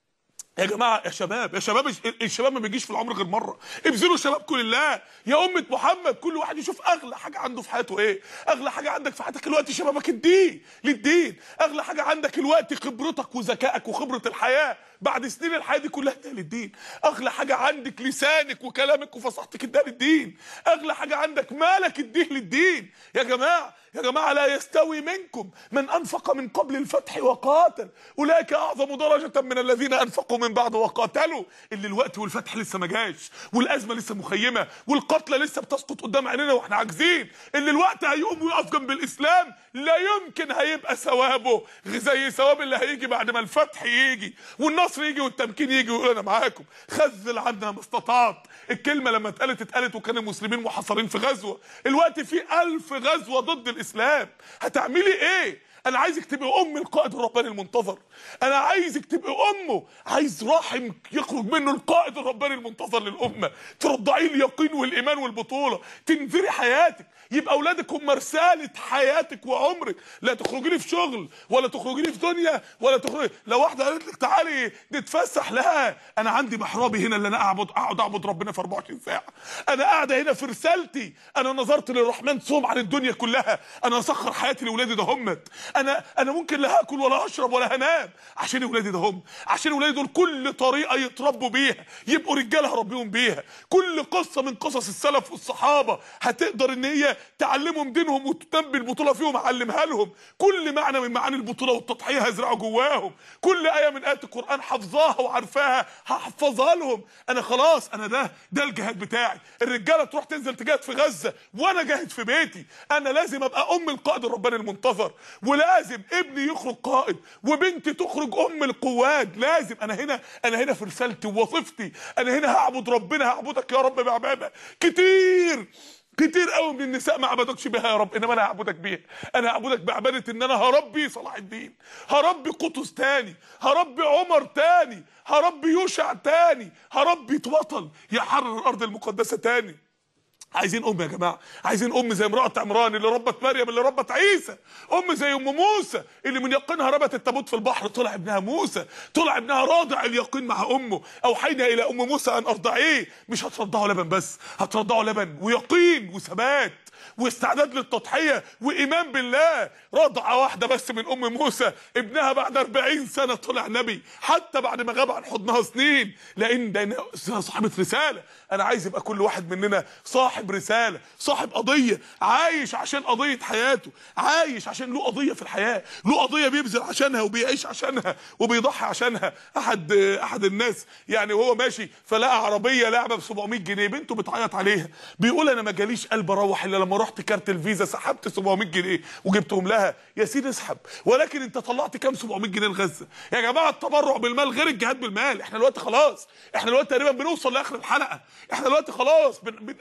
يا جماعه يا شباب يا شباب الشباب ما بيجيش في العمر غير مره ابذلوا شبابكم لله يا امه محمد كل واحد يشوف اغلى حاجه عنده في حياته ايه اغلى حاجه عندك في حياتك الوقت شبابك الدين للدين اغلى حاجه عندك الوقت خبرتك وذكائك وخبره الحياه بعد سنين الحياه دي كلها ده للدين اغلى حاجه عندك لسانك وكلامك وفصاحتك ده للدين اغلى حاجه عندك مالك الدين للدين يا جماعه يا جماعه لا يستوي منكم من انفق من قبل الفتح وقاتل اولئك اعظم درجه من الذين انفقوا من بعد وقاتلوا اللي الوقت والفتح لسه ما جاش والازمه لسه مخيمه والقتلى لسه بتسقط قدام عينينا واحنا عاجزين اللي الوقت هيقوم ويقف جنب الاسلام لا يمكن هيبقى ثوابه زي ثواب اللي هيجي بعد ما الفتح يجي والنصر يجي والتمكين يجي ويقول انا معاكم خذل عنا ما استطعت الكلمه لما اتقالت اتقالت وكان المسلمين محاصرين في غزوه الوقت في ألف غزوه ضد الاسلام هتعملي ايه انا عايزك تبقي ام القائد الرباني المنتظر انا عايزك تبقي امه عايز رحم يخرج منه القائد الرباني المنتظر للامه ترضعيه اليقين والايمان والبطوله تنذري حياتك يبقى اولادك هم رساله حياتك وعمرك لا تخرجي لي في شغل ولا تخرجي لي في دنيا ولا تخرجي لو واحده قالت لك تعالي نتفسح لا انا عندي محرابي هنا اللي انا اعبد اقعد اعبد ربنا في 24 ساعه انا قاعده هنا في رسالتي انا نظرت للرحمن صوم عن الدنيا كلها انا اسخر حياتي لاولادي ده همت انا انا ممكن لا هاكل ولا هشرب ولا هنام عشان اولادي ده هم عشان اولادي دول كل طريقه يتربوا بيها يبقوا رجاله هربيهم بيها كل قصه من قصص السلف والصحابه هتقدر ان هي تعلمهم دينهم وتنبي البطوله فيهم اعلمها لهم كل معنى من معاني البطوله والتضحيه هزرعه جواهم كل ايه من ايات القران حافظاها وعارفاها هحفظها لهم انا خلاص انا ده ده الجهاد بتاعي الرجاله تروح تنزل تجاهد في غزه وانا جاهد في بيتي انا لازم ابقى ام القائد الرباني المنتظر ولازم ابني يخرج قائد وبنتي تخرج ام القواد لازم انا هنا انا هنا في رسالتي ووظيفتي انا هنا هعبد ربنا هعبدك يا رب بعباده كتير كتير قوي من النساء ما عبدكش بها يا رب انما انا هعبدك بيها انا هعبدك بعباده ان انا هربي صلاح الدين هربي قطز تاني هربي عمر تاني هربي يوشع تاني هربي بطل يحرر الارض المقدسه تاني عايزين ام يا جماعه عايزين ام زي امراه عمران اللي ربت مريم اللي ربت عيسى ام زي ام موسى اللي من يقينها ربت التابوت في البحر طلع ابنها موسى طلع ابنها راضع اليقين مع امه اوحينا الى ام موسى ان ارضعيه مش هترضعه لبن بس هترضعه لبن ويقين وثبات واستعداد للتضحيه وايمان بالله رضعه واحده بس من ام موسى ابنها بعد 40 سنه طلع نبي حتى بعد ما غاب عن حضنها سنين لان ده صاحبه رساله انا عايز يبقى كل واحد مننا صاحب رساله صاحب قضيه عايش عشان قضيه حياته عايش عشان له قضيه في الحياه له قضيه بيبذل عشانها وبيعيش عشانها وبيضحي عشانها احد احد الناس يعني وهو ماشي فلقى عربيه لعبه ب 700 جنيه بنته بتعيط عليها بيقول انا ما جاليش قلب اروح الا لما رحت كارت الفيزا سحبت 700 جنيه وجبتهم لها يا سيدي اسحب ولكن انت طلعت كام 700 جنيه لغزه يا جماعه التبرع بالمال غير الجهاد بالمال احنا دلوقتي خلاص احنا دلوقتي تقريبا بنوصل لاخر الحلقه احنا دلوقتي خلاص بن... بنقفل في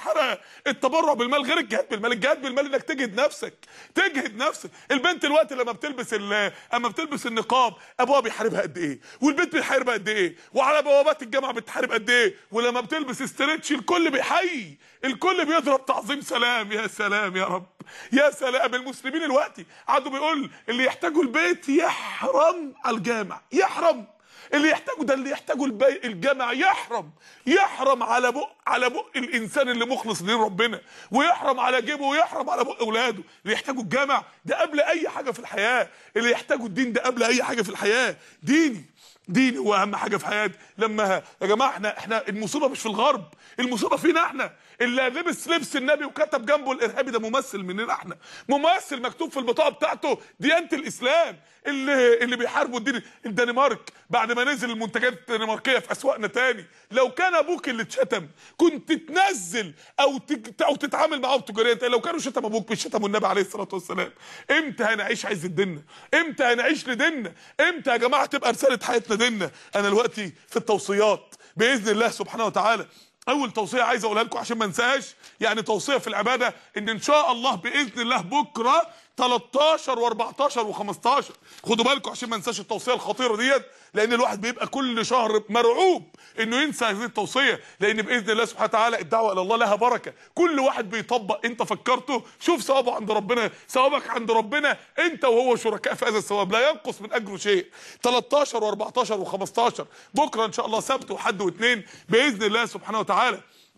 الحلقه التبرع بالمال غير الجهاد بالمال الجهاد بالمال انك تجهد نفسك تجهد نفسك البنت الوقت لما بتلبس ال- اما بتلبس النقاب ابوها بيحاربها قد ايه والبنت بيحاربها قد ايه وعلى بوابات الجامعه بتحارب قد ايه ولما بتلبس استرتش الكل بيحيي الكل بيضرب تعظيم سلام يا سلام يا رب يا سلام المسلمين الوقت قعدوا بيقول اللي يحتاجوا البيت يحرم على الجامع يحرم اللي يحتاجه ده اللي يحتاجه البي... الجامع يحرم يحرم على بق على بق الانسان اللي مخلص لربنا ويحرم على جيبه ويحرم على بق اولاده اللي يحتاجه الجامع ده قبل اي حاجه في الحياه اللي يحتاجه الدين ده قبل اي حاجه في الحياه ديني ديني هو اهم حاجه في حياتي لما يا جماعه احنا احنا المصيبه مش في الغرب المصيبه فينا احنا اللي لبس لبس النبي وكتب جنبه الارهابي ده ممثل مننا احنا ممثل مكتوب في البطاقه بتاعته ديانه الاسلام اللي اللي بيحاربوا الدين الدنمارك بعد ما نزل المنتجات الدنماركيه في اسواقنا تاني لو كان ابوك اللي اتشتم كنت تنزل او تج... او تتعامل معاهم تجاريا تاني. لو كانوا شتم ابوك مش شتموا النبي عليه الصلاه والسلام امتى هنعيش عز ديننا امتى هنعيش لديننا امتى يا جماعه تبقى رساله حياتنا ديننا انا دلوقتي في التوصيات باذن الله سبحانه وتعالى اول توصيه عايز اقولها لكم عشان ما انساهاش يعني توصيه في العباده ان ان شاء الله باذن الله بكره 13 و14 و15 خدوا بالكم عشان ما انساش التوصيه الخطيره ديت لان الواحد بيبقى كل شهر مرعوب انه ينسى هذه التوصيه لان باذن الله سبحانه وتعالى الدعوه الى الله لها بركه كل واحد بيطبق انت فكرته شوف ثوابه عند ربنا ثوابك عند ربنا انت وهو شركاء في هذا الثواب لا ينقص من اجره شيء 13 و14 و15 بكره ان شاء الله سبت وحد واثنين باذن الله سبحانه وتعالى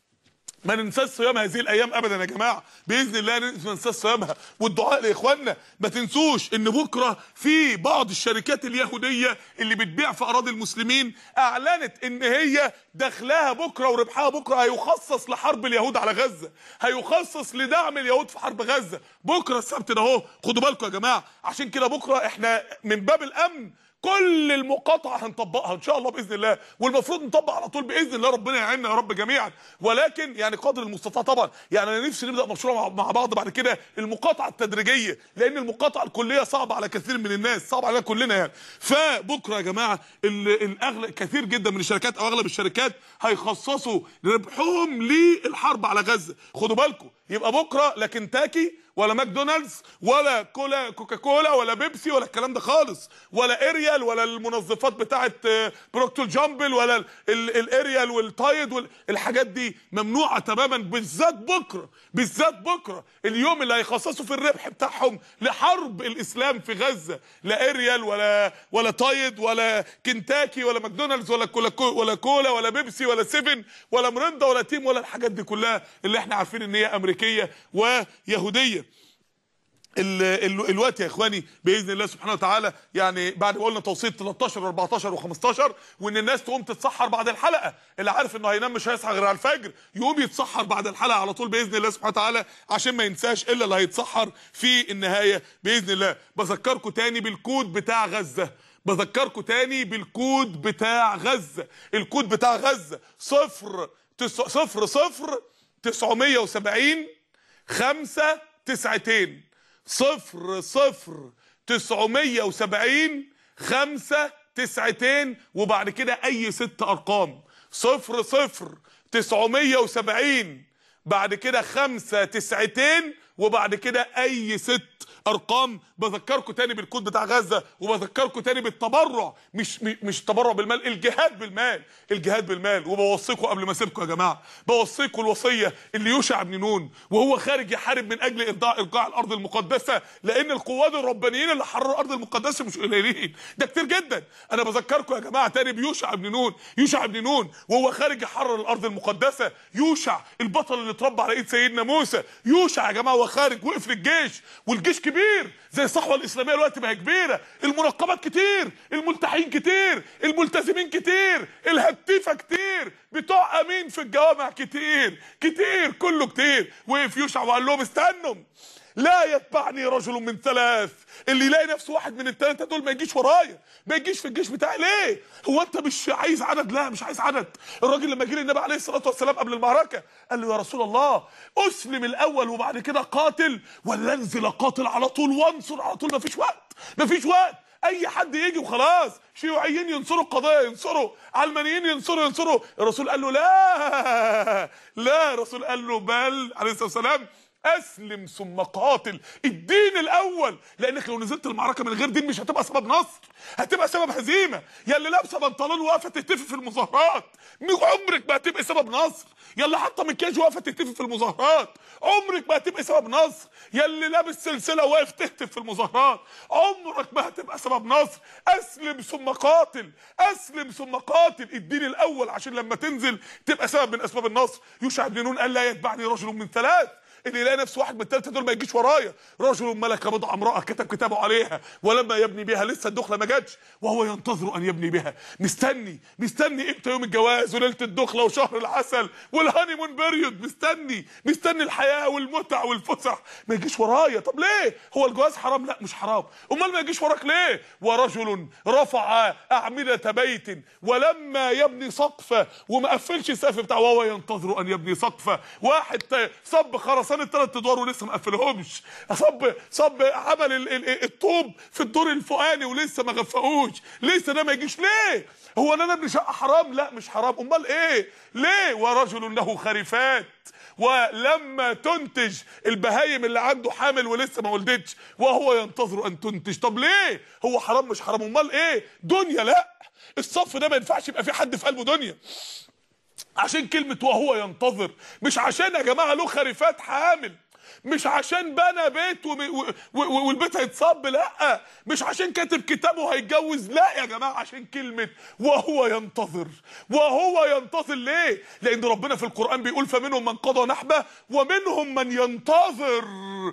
ما ننساش صيام هذه الايام ابدا يا جماعه باذن الله ما ننساش صيامها والدعاء لاخواننا ما تنسوش ان بكره في بعض الشركات اليهوديه اللي بتبيع في اراضي المسلمين اعلنت ان هي دخلها بكره وربحها بكره هيخصص لحرب اليهود على غزه هيخصص لدعم اليهود في حرب غزه بكره السبت ده اهو خدوا بالكم يا جماعه عشان كده بكره احنا من باب الامن كل المقاطعه هنطبقها ان شاء الله باذن الله والمفروض نطبق على طول باذن الله ربنا يعيننا يا رب جميعا ولكن يعني قدر المستطاع طبعا يعني انا نفسي نبدا مشروع مع- مع بعض بعد كده المقاطعه التدريجيه لان المقاطعه الكليه صعبه على كثير من الناس صعبه علينا كلنا يعني فبكره يا جماعه ال- الاغلب كثير جدا من الشركات او اغلب الشركات هيخصصوا ربحهم للحرب على غزه خدوا بالكم يبقى بكره لا كنتاكي ولا ماكدونالدز ولا كولا كوكاكولا ولا بيبسي ولا الكلام ده خالص ولا اريال ولا المنظفات بتاعه آه، بروكتول جامبل ولا ال- ال- الاريال والتايد والحاجات دي ممنوعه تماما بالذات بكره بالذات بكره اليوم اللي هيخصصوا في الربح بتاعهم لحرب الاسلام في غزه لا اريال ولا ولا تايد ولا كنتاكي ولا ماكدونالدز ولا كولا ولا كولا ولا بيبسي ولا سيفن ولا مرندا ولا تيم ولا الحاجات دي كلها اللي احنا عارفين ان هي امريكيه ويهوديه ال- ال- الوقت يا اخواني باذن الله سبحانه وتعالى يعني بعد ما قلنا توصيه 13 و14 و15 وان الناس تقوم تتسحر بعد الحلقه اللي عارف انه هينام مش هيصحى غير على الفجر يقوم يتسحر بعد الحلقه على طول باذن الله سبحانه وتعالى عشان ما ينساش الا اللي هيتسحر في النهايه باذن الله بذكركم تاني بالكود بتاع غزه بذكركم تاني بالكود بتاع غزه الكود بتاع غزه صفر تس... صفر صفر 970 خمسة تسعتين صفر صفر تسعمية وسبعين خمسة تسعتين وبعد كده أي ست أرقام صفر صفر تسعمية وسبعين بعد كده خمسة تسعتين وبعد كده أي ست ارقام بذكركم تاني بالكود بتاع غزه وبذكركم تاني بالتبرع مش مش- مش التبرع بالمال الجهاد بالمال الجهاد بالمال وبوصيكم قبل ما اسيبكم يا جماعه بوصيكم الوصيه اللي يوشع بن نون وهو خارج يحارب من اجل ارضاء ارجاع الارض المقدسه لان القواد الربانيين اللي حرروا الارض المقدسه مش قليلين ده كتير جدا انا بذكركم يا جماعه تاني بيوشع بن نون يوشع بن نون وهو خارج يحرر الارض المقدسه يوشع البطل اللي اتربى على ايد سيدنا موسى يوشع يا جماعه وهو خارج وقف للجيش والجيش كبير زي الصحوه الاسلاميه دلوقتي ما هي كبيره المنقبات كتير الملتحين كتير الملتزمين كتير الهتيفه كتير بتوع امين في الجوامع كتير كتير كله كتير وقف يوشع وقال لهم استنوا لا يتبعني رجل من ثلاث اللي يلاقي نفسه واحد من الثلاثه دول ما يجيش ورايا ما يجيش في الجيش بتاعي ليه هو انت مش عايز عدد لا مش عايز عدد الراجل لما جه للنبي عليه الصلاه والسلام قبل المعركه قال له يا رسول الله اسلم الاول وبعد كده قاتل ولا انزل قاتل على طول وانصر على طول ما فيش وقت ما فيش وقت اي حد يجي وخلاص شيوعيين ينصروا القضيه ينصروا علمانيين ينصروا ينصروا الرسول قال له لا لا الرسول قال له بل عليه الصلاه والسلام اسلم ثم قاتل الدين الاول لانك لو نزلت المعركه من غير دين مش هتبقى سبب نصر هتبقى سبب هزيمه يا اللي لابسه بنطلون واقفه تهتفي في المظاهرات عمرك ما هتبقى سبب نصر يا اللي حاطه مكياج واقفه تهتفي في المظاهرات عمرك ما هتبقى سبب نصر يا اللي لابس سلسله واقف تهتف في المظاهرات عمرك ما هتبقى سبب نصر اسلم ثم قاتل اسلم ثم قاتل الدين الاول عشان لما تنزل تبقى سبب من اسباب النصر يوشع بن نون قال لا يتبعني رجل من ثلاث اللي يلاقي نفسه واحد من الثلاثه دول ما يجيش ورايا رجل ملك بضع امراه كتب كتابه عليها ولما يبني بها لسه الدخله ما جاتش وهو ينتظر ان يبني بها مستني مستني امتى يوم الجواز وليله الدخله وشهر العسل والهاني مون بيريود مستني مستني الحياه والمتع والفسح ما يجيش ورايا طب ليه هو الجواز حرام لا مش حرام امال ما يجيش وراك ليه ورجل رفع اعمده بيت ولما يبني سقفه وما قفلش السقف بتاعه وهو ينتظر ان يبني سقفه واحد صب خرسانه الثلاث ادوار ولسه ما قفلهمش صب صب عمل ال ال الطوب في الدور الفوقاني ولسه ما غفقوش لسه ده ما يجيش ليه هو انا ابني شقه حرام لا مش حرام امال ايه ليه ورجل له خريفات ولما تنتج البهايم اللي عنده حامل ولسه ما ولدتش وهو ينتظر ان تنتج طب ليه هو حرام مش حرام امال ايه دنيا لا الصف ده ما ينفعش يبقى في حد في قلبه دنيا عشان كلمة وهو ينتظر مش عشان يا جماعة له خريفات حامل مش عشان بنى بيت والبيت هيتصب لا مش عشان كاتب كتابه هيتجوز لا يا جماعه عشان كلمه وهو ينتظر وهو ينتظر ليه لان ربنا في القران بيقول فمنهم من قضى نحبه ومنهم من ينتظر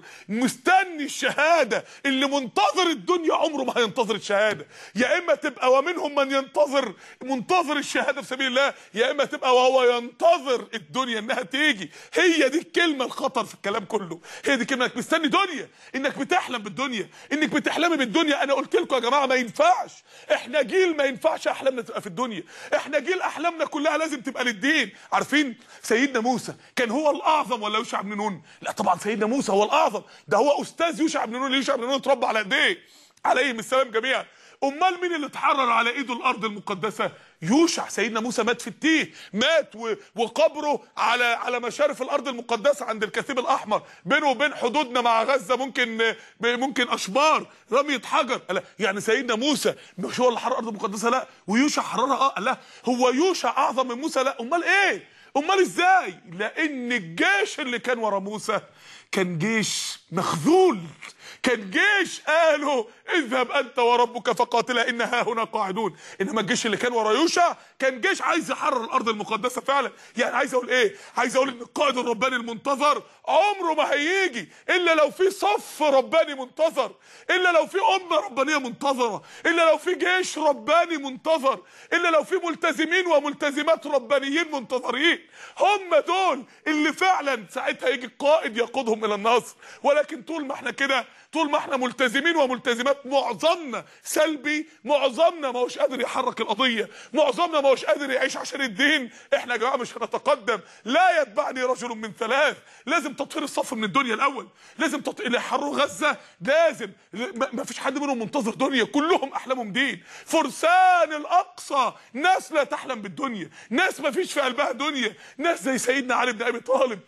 مستني الشهاده اللي منتظر الدنيا عمره ما هينتظر الشهاده يا اما تبقى ومنهم من ينتظر منتظر الشهاده في سبيل الله يا اما تبقى وهو ينتظر الدنيا انها تيجي هي دي الكلمه الخطر في الكلام كله هي دي كلمه انك مستني دنيا انك بتحلم بالدنيا انك بتحلمي بالدنيا انا قلت لكم يا جماعه ما ينفعش احنا جيل ما ينفعش احلامنا تبقى في الدنيا احنا جيل احلامنا كلها لازم تبقى للدين عارفين سيدنا موسى كان هو الاعظم ولا يوشع بن نون لا طبعا سيدنا موسى هو الاعظم ده هو استاذ يوشع بن نون يوشع بن نون اتربى على ايديه عليهم السلام جميعا امال مين اللي اتحرر على ايده الارض المقدسه يوشع سيدنا موسى مات في التيه مات و... وقبره على على مشارف الارض المقدسه عند الكثيب الاحمر بينه وبين حدودنا مع غزه ممكن ممكن اشبار رميه حجر لا يعني سيدنا موسى مش هو اللي حرر الارض المقدسه لا ويوشع حررها اه لا هو يوشع اعظم من موسى لا امال ايه امال ازاي لان الجيش اللي كان ورا موسى كان جيش مخذول كان جيش قالوا اذهب انت وربك فقاتلا ان ها هنا قاعدون انما الجيش اللي كان ورا يوشع كان جيش عايز يحرر الارض المقدسه فعلا يعني عايز اقول ايه عايز اقول ان القائد الرباني المنتظر عمره ما هيجي الا لو في صف رباني منتظر الا لو في امه ربانيه منتظره الا لو في جيش رباني منتظر الا لو في ملتزمين وملتزمات ربانيين منتظرين هم دول اللي فعلا ساعتها يجي القائد يقودهم الى النصر ولكن طول ما احنا كده طول ما احنا ملتزمين وملتزمات معظمنا سلبي معظمنا ما هوش قادر يحرك القضيه معظمنا ما هوش قادر يعيش عشان الدين احنا يا جماعه مش هنتقدم لا يتبعني رجل من ثلاث لازم تطهير الصف من الدنيا الاول لازم تط... اللي حروا غزه لازم ما فيش حد منهم منتظر دنيا كلهم احلامهم دين فرسان الاقصى ناس لا تحلم بالدنيا ناس ما فيش في قلبها دنيا ناس زي سيدنا علي بن ابي طالب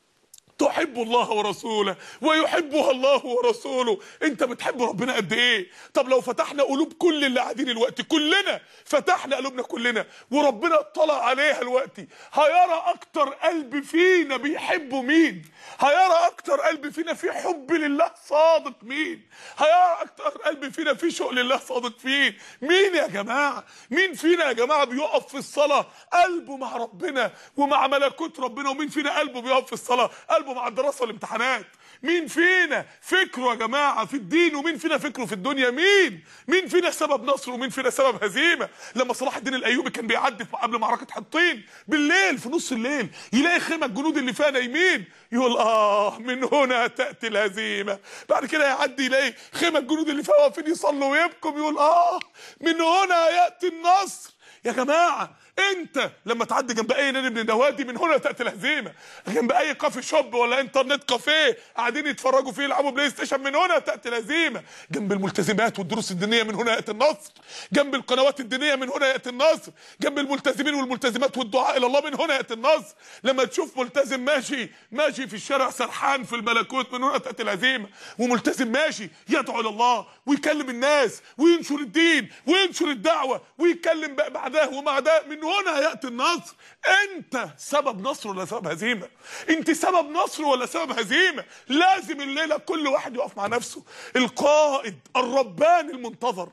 تحب الله ورسوله ويحبها الله ورسوله انت بتحب ربنا قد ايه طب لو فتحنا قلوب كل اللي قاعدين الوقت كلنا فتحنا قلوبنا كلنا وربنا اطلع عليها الوقت هيرى اكتر قلب فينا بيحبه مين هيرى اكتر قلب فينا فيه حب لله صادق مين هيرى اكتر قلب فينا فيه شوق لله صادق فين مين يا جماعه مين فينا يا جماعه بيقف في الصلاه قلبه مع ربنا ومع ملكوت ربنا ومين فينا قلبه بيقف في الصلاه قلبه مع الدراسه والامتحانات مين فينا فكره يا جماعه في الدين ومين فينا فكره في الدنيا مين مين فينا سبب نصر ومين فينا سبب هزيمه لما صلاح الدين الايوبي كان بيعدي قبل معركه حطين بالليل في نص الليل يلاقي خيمه الجنود اللي فيها نايمين يقول اه من هنا تاتي الهزيمه بعد كده يعدي يلاقي خيمه الجنود اللي فيها واقفين يصلوا ويبكوا يقول اه من هنا ياتي النصر يا جماعه انت لما تعدي جنب اي نادي من النوادي من هنا تاتي الهزيمه جنب اي كافي شوب ولا انترنت كافيه قاعدين يتفرجوا فيه يلعبوا بلاي ستيشن من هنا تاتي الهزيمه جنب الملتزمات والدروس الدينيه من هنا ياتي النصر جنب القنوات الدينيه من هنا ياتي النصر جنب الملتزمين والملتزمات والدعاء الى الله من هنا ياتي النصر لما تشوف ملتزم ماشي ماشي في الشارع سرحان في الملكوت من هنا تاتي الهزيمه وملتزم ماشي يدعو الى الله ويكلم الناس وينشر الدين وينشر الدعوه ويتكلم بقى مع ده ومع ده من هنا ياتي النصر انت سبب نصر ولا سبب هزيمه انت سبب نصر ولا سبب هزيمه لازم الليله كل واحد يقف مع نفسه القائد الرباني المنتظر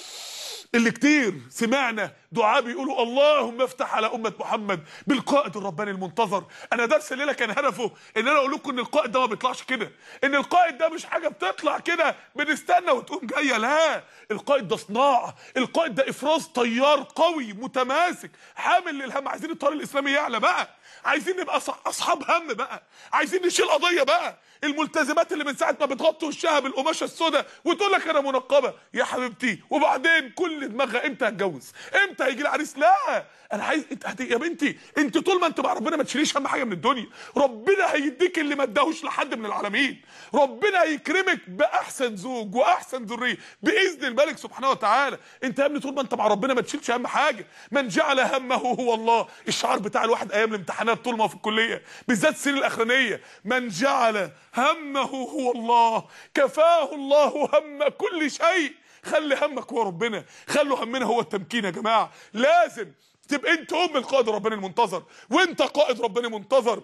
اللي كتير سمعنا دعاء بيقولوا اللهم افتح على امه محمد بالقائد الرباني المنتظر انا درس الليله كان هدفه ان انا اقول لكم ان القائد ده ما بيطلعش كده ان القائد ده مش حاجه بتطلع كده بنستنى وتقوم جايه لا القائد ده صناعه القائد ده افراز طيار قوي متماسك حامل للهم عايزين الطريق الاسلامي يعلى بقى عايزين نبقى ص- اصحاب هم بقى عايزين نشيل قضيه بقى الملتزمات اللي من ساعه ما بتغطي وشها بالقماشه السوداء وتقول لك انا منقبه يا حبيبتي وبعدين كل دماغها امتى هتجوز امتى هيجي لي عريس لا انا عايز انت هت... يا بنتي انت طول ما انت مع ربنا ما تشيليش هم حاجه من الدنيا ربنا هيديك اللي ما اداهوش لحد من العالمين ربنا هيكرمك باحسن زوج واحسن ذريه باذن الملك سبحانه وتعالى انت يا ابني طول ما انت مع ربنا ما تشيلش هم حاجه من جعل همه هو الله الشعار بتاع الواحد ايام الامتحانات طول ما هو في الكليه بالذات السنين الاخرانيه من جعل همه هو الله كفاه الله هم كل شيء خلي همك هو ربنا خلوا همنا هو التمكين يا جماعه لازم تبقى انت ام القائد الرباني المنتظر وانت قائد رباني منتظر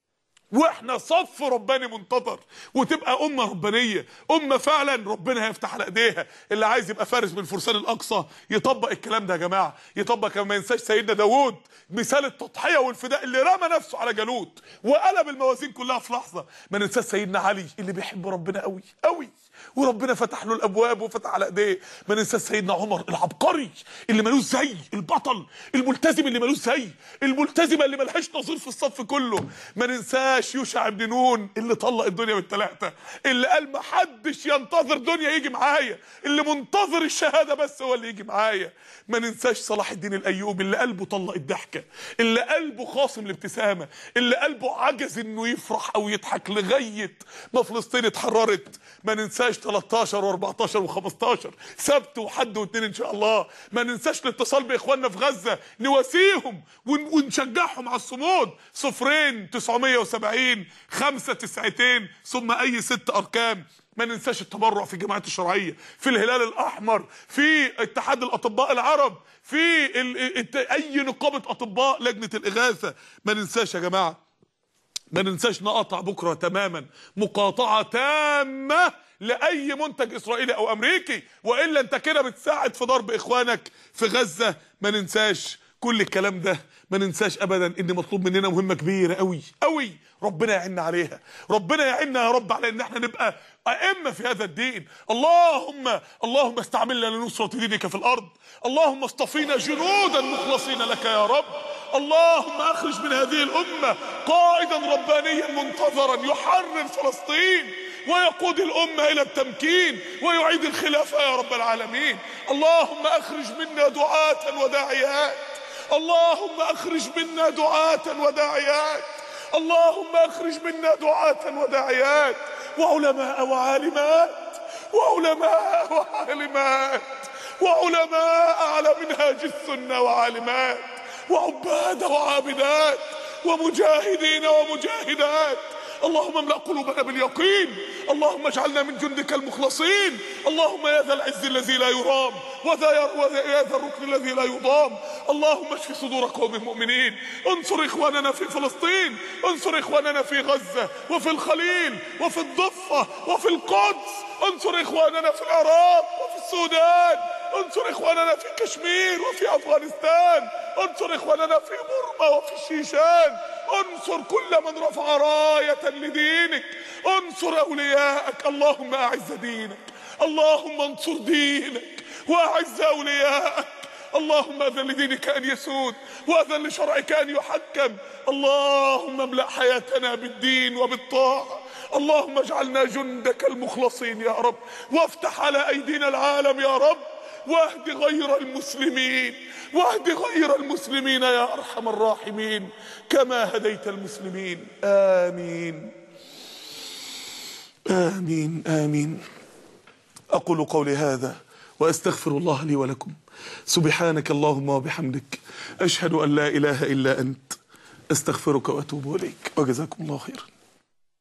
واحنا صف رباني منتظر وتبقى امه ربانيه امه فعلا ربنا هيفتح على ايديها اللي عايز يبقى فارس من فرسان الاقصى يطبق الكلام ده يا جماعه يطبق كمان ما ينساش سيدنا داوود مثال التضحيه والفداء اللي رمى نفسه على جالوت وقلب الموازين كلها في لحظه ما ننساش سيدنا علي اللي بيحب ربنا قوي قوي وربنا فتح له الابواب وفتح على ايديه ما ننساش سيدنا عمر العبقري اللي ملوش زي البطل الملتزم اللي ملوش زي الملتزمه اللي ملهاش نظير في الصف كله ما ننساش يوشع بن نون اللي طلق الدنيا بالثلاثه اللي قال ما حدش ينتظر دنيا يجي معايا اللي منتظر الشهاده بس هو اللي يجي معايا ما ننساش صلاح الدين الايوبي اللي قلبه طلق الضحكه اللي قلبه خاصم الابتسامه اللي قلبه عجز انه يفرح او يضحك لغايه ما فلسطين اتحررت ما ننساش 13 و14 و15 سبت وحد واثنين ان شاء الله ما ننساش الاتصال باخواننا في غزه نواسيهم ون- ونشجعهم على الصمود صفرين 970 خمسة تسعتين ثم اي ست ارقام ما ننساش التبرع في الجماعات الشرعيه في الهلال الاحمر في اتحاد الاطباء العرب في ال... الت- اي نقابه اطباء لجنه الاغاثه ما ننساش يا جماعه ما ننساش نقطع بكره تماما مقاطعه تامه لاي منتج اسرائيلي او امريكي والا انت كده بتساعد في ضرب اخوانك في غزه ما ننساش كل الكلام ده ما ننساش ابدا ان مطلوب مننا مهمه كبيره قوي قوي ربنا يعيننا عليها ربنا يعيننا يا رب على ان احنا نبقى ائمه في هذا الدين اللهم اللهم استعملنا لنصره دينك في الارض اللهم اصطفينا جنودا مخلصين لك يا رب اللهم اخرج من هذه الامه قائدا ربانيا منتظرا يحرر فلسطين ويقود الامه الى التمكين ويعيد الخلافه يا رب العالمين اللهم اخرج منا دعاه وداعيات اللهم اخرج منا دعاه وداعيات اللهم اخرج منا دعاه وداعيات وعلماء وعالمات وعلماء وعالمات وعلماء على منهاج السنه وعالمات وعباد وعابدات ومجاهدين ومجاهدات اللهم املأ قلوبنا باليقين اللهم اجعلنا من جندك المخلصين اللهم يا ذا العز الذي لا يرام وذا يا ذا الركن الذي لا يضام اللهم اشف صدور قوم المؤمنين انصر اخواننا في فلسطين انصر اخواننا في غزة وفي الخليل وفي الضفة وفي القدس انصر اخواننا في العراق وفي السودان انصر اخواننا في كشمير وفي افغانستان انصر اخواننا في بورما وفي الشيشان انصر كل من رفع راية لدينك انصر اولياءك اللهم اعز دينك اللهم انصر دينك واعز اولياءك اللهم اذن لدينك ان يسود واذن لشرعك ان يحكم اللهم املا حياتنا بالدين وبالطاعه اللهم اجعلنا جندك المخلصين يا رب وافتح على ايدينا العالم يا رب واهد غير المسلمين واهد غير المسلمين يا ارحم الراحمين كما هديت المسلمين امين امين امين اقول قولي هذا واستغفر الله لي ولكم سبحانك اللهم وبحمدك اشهد ان لا اله الا انت استغفرك واتوب اليك وجزاكم الله خيرا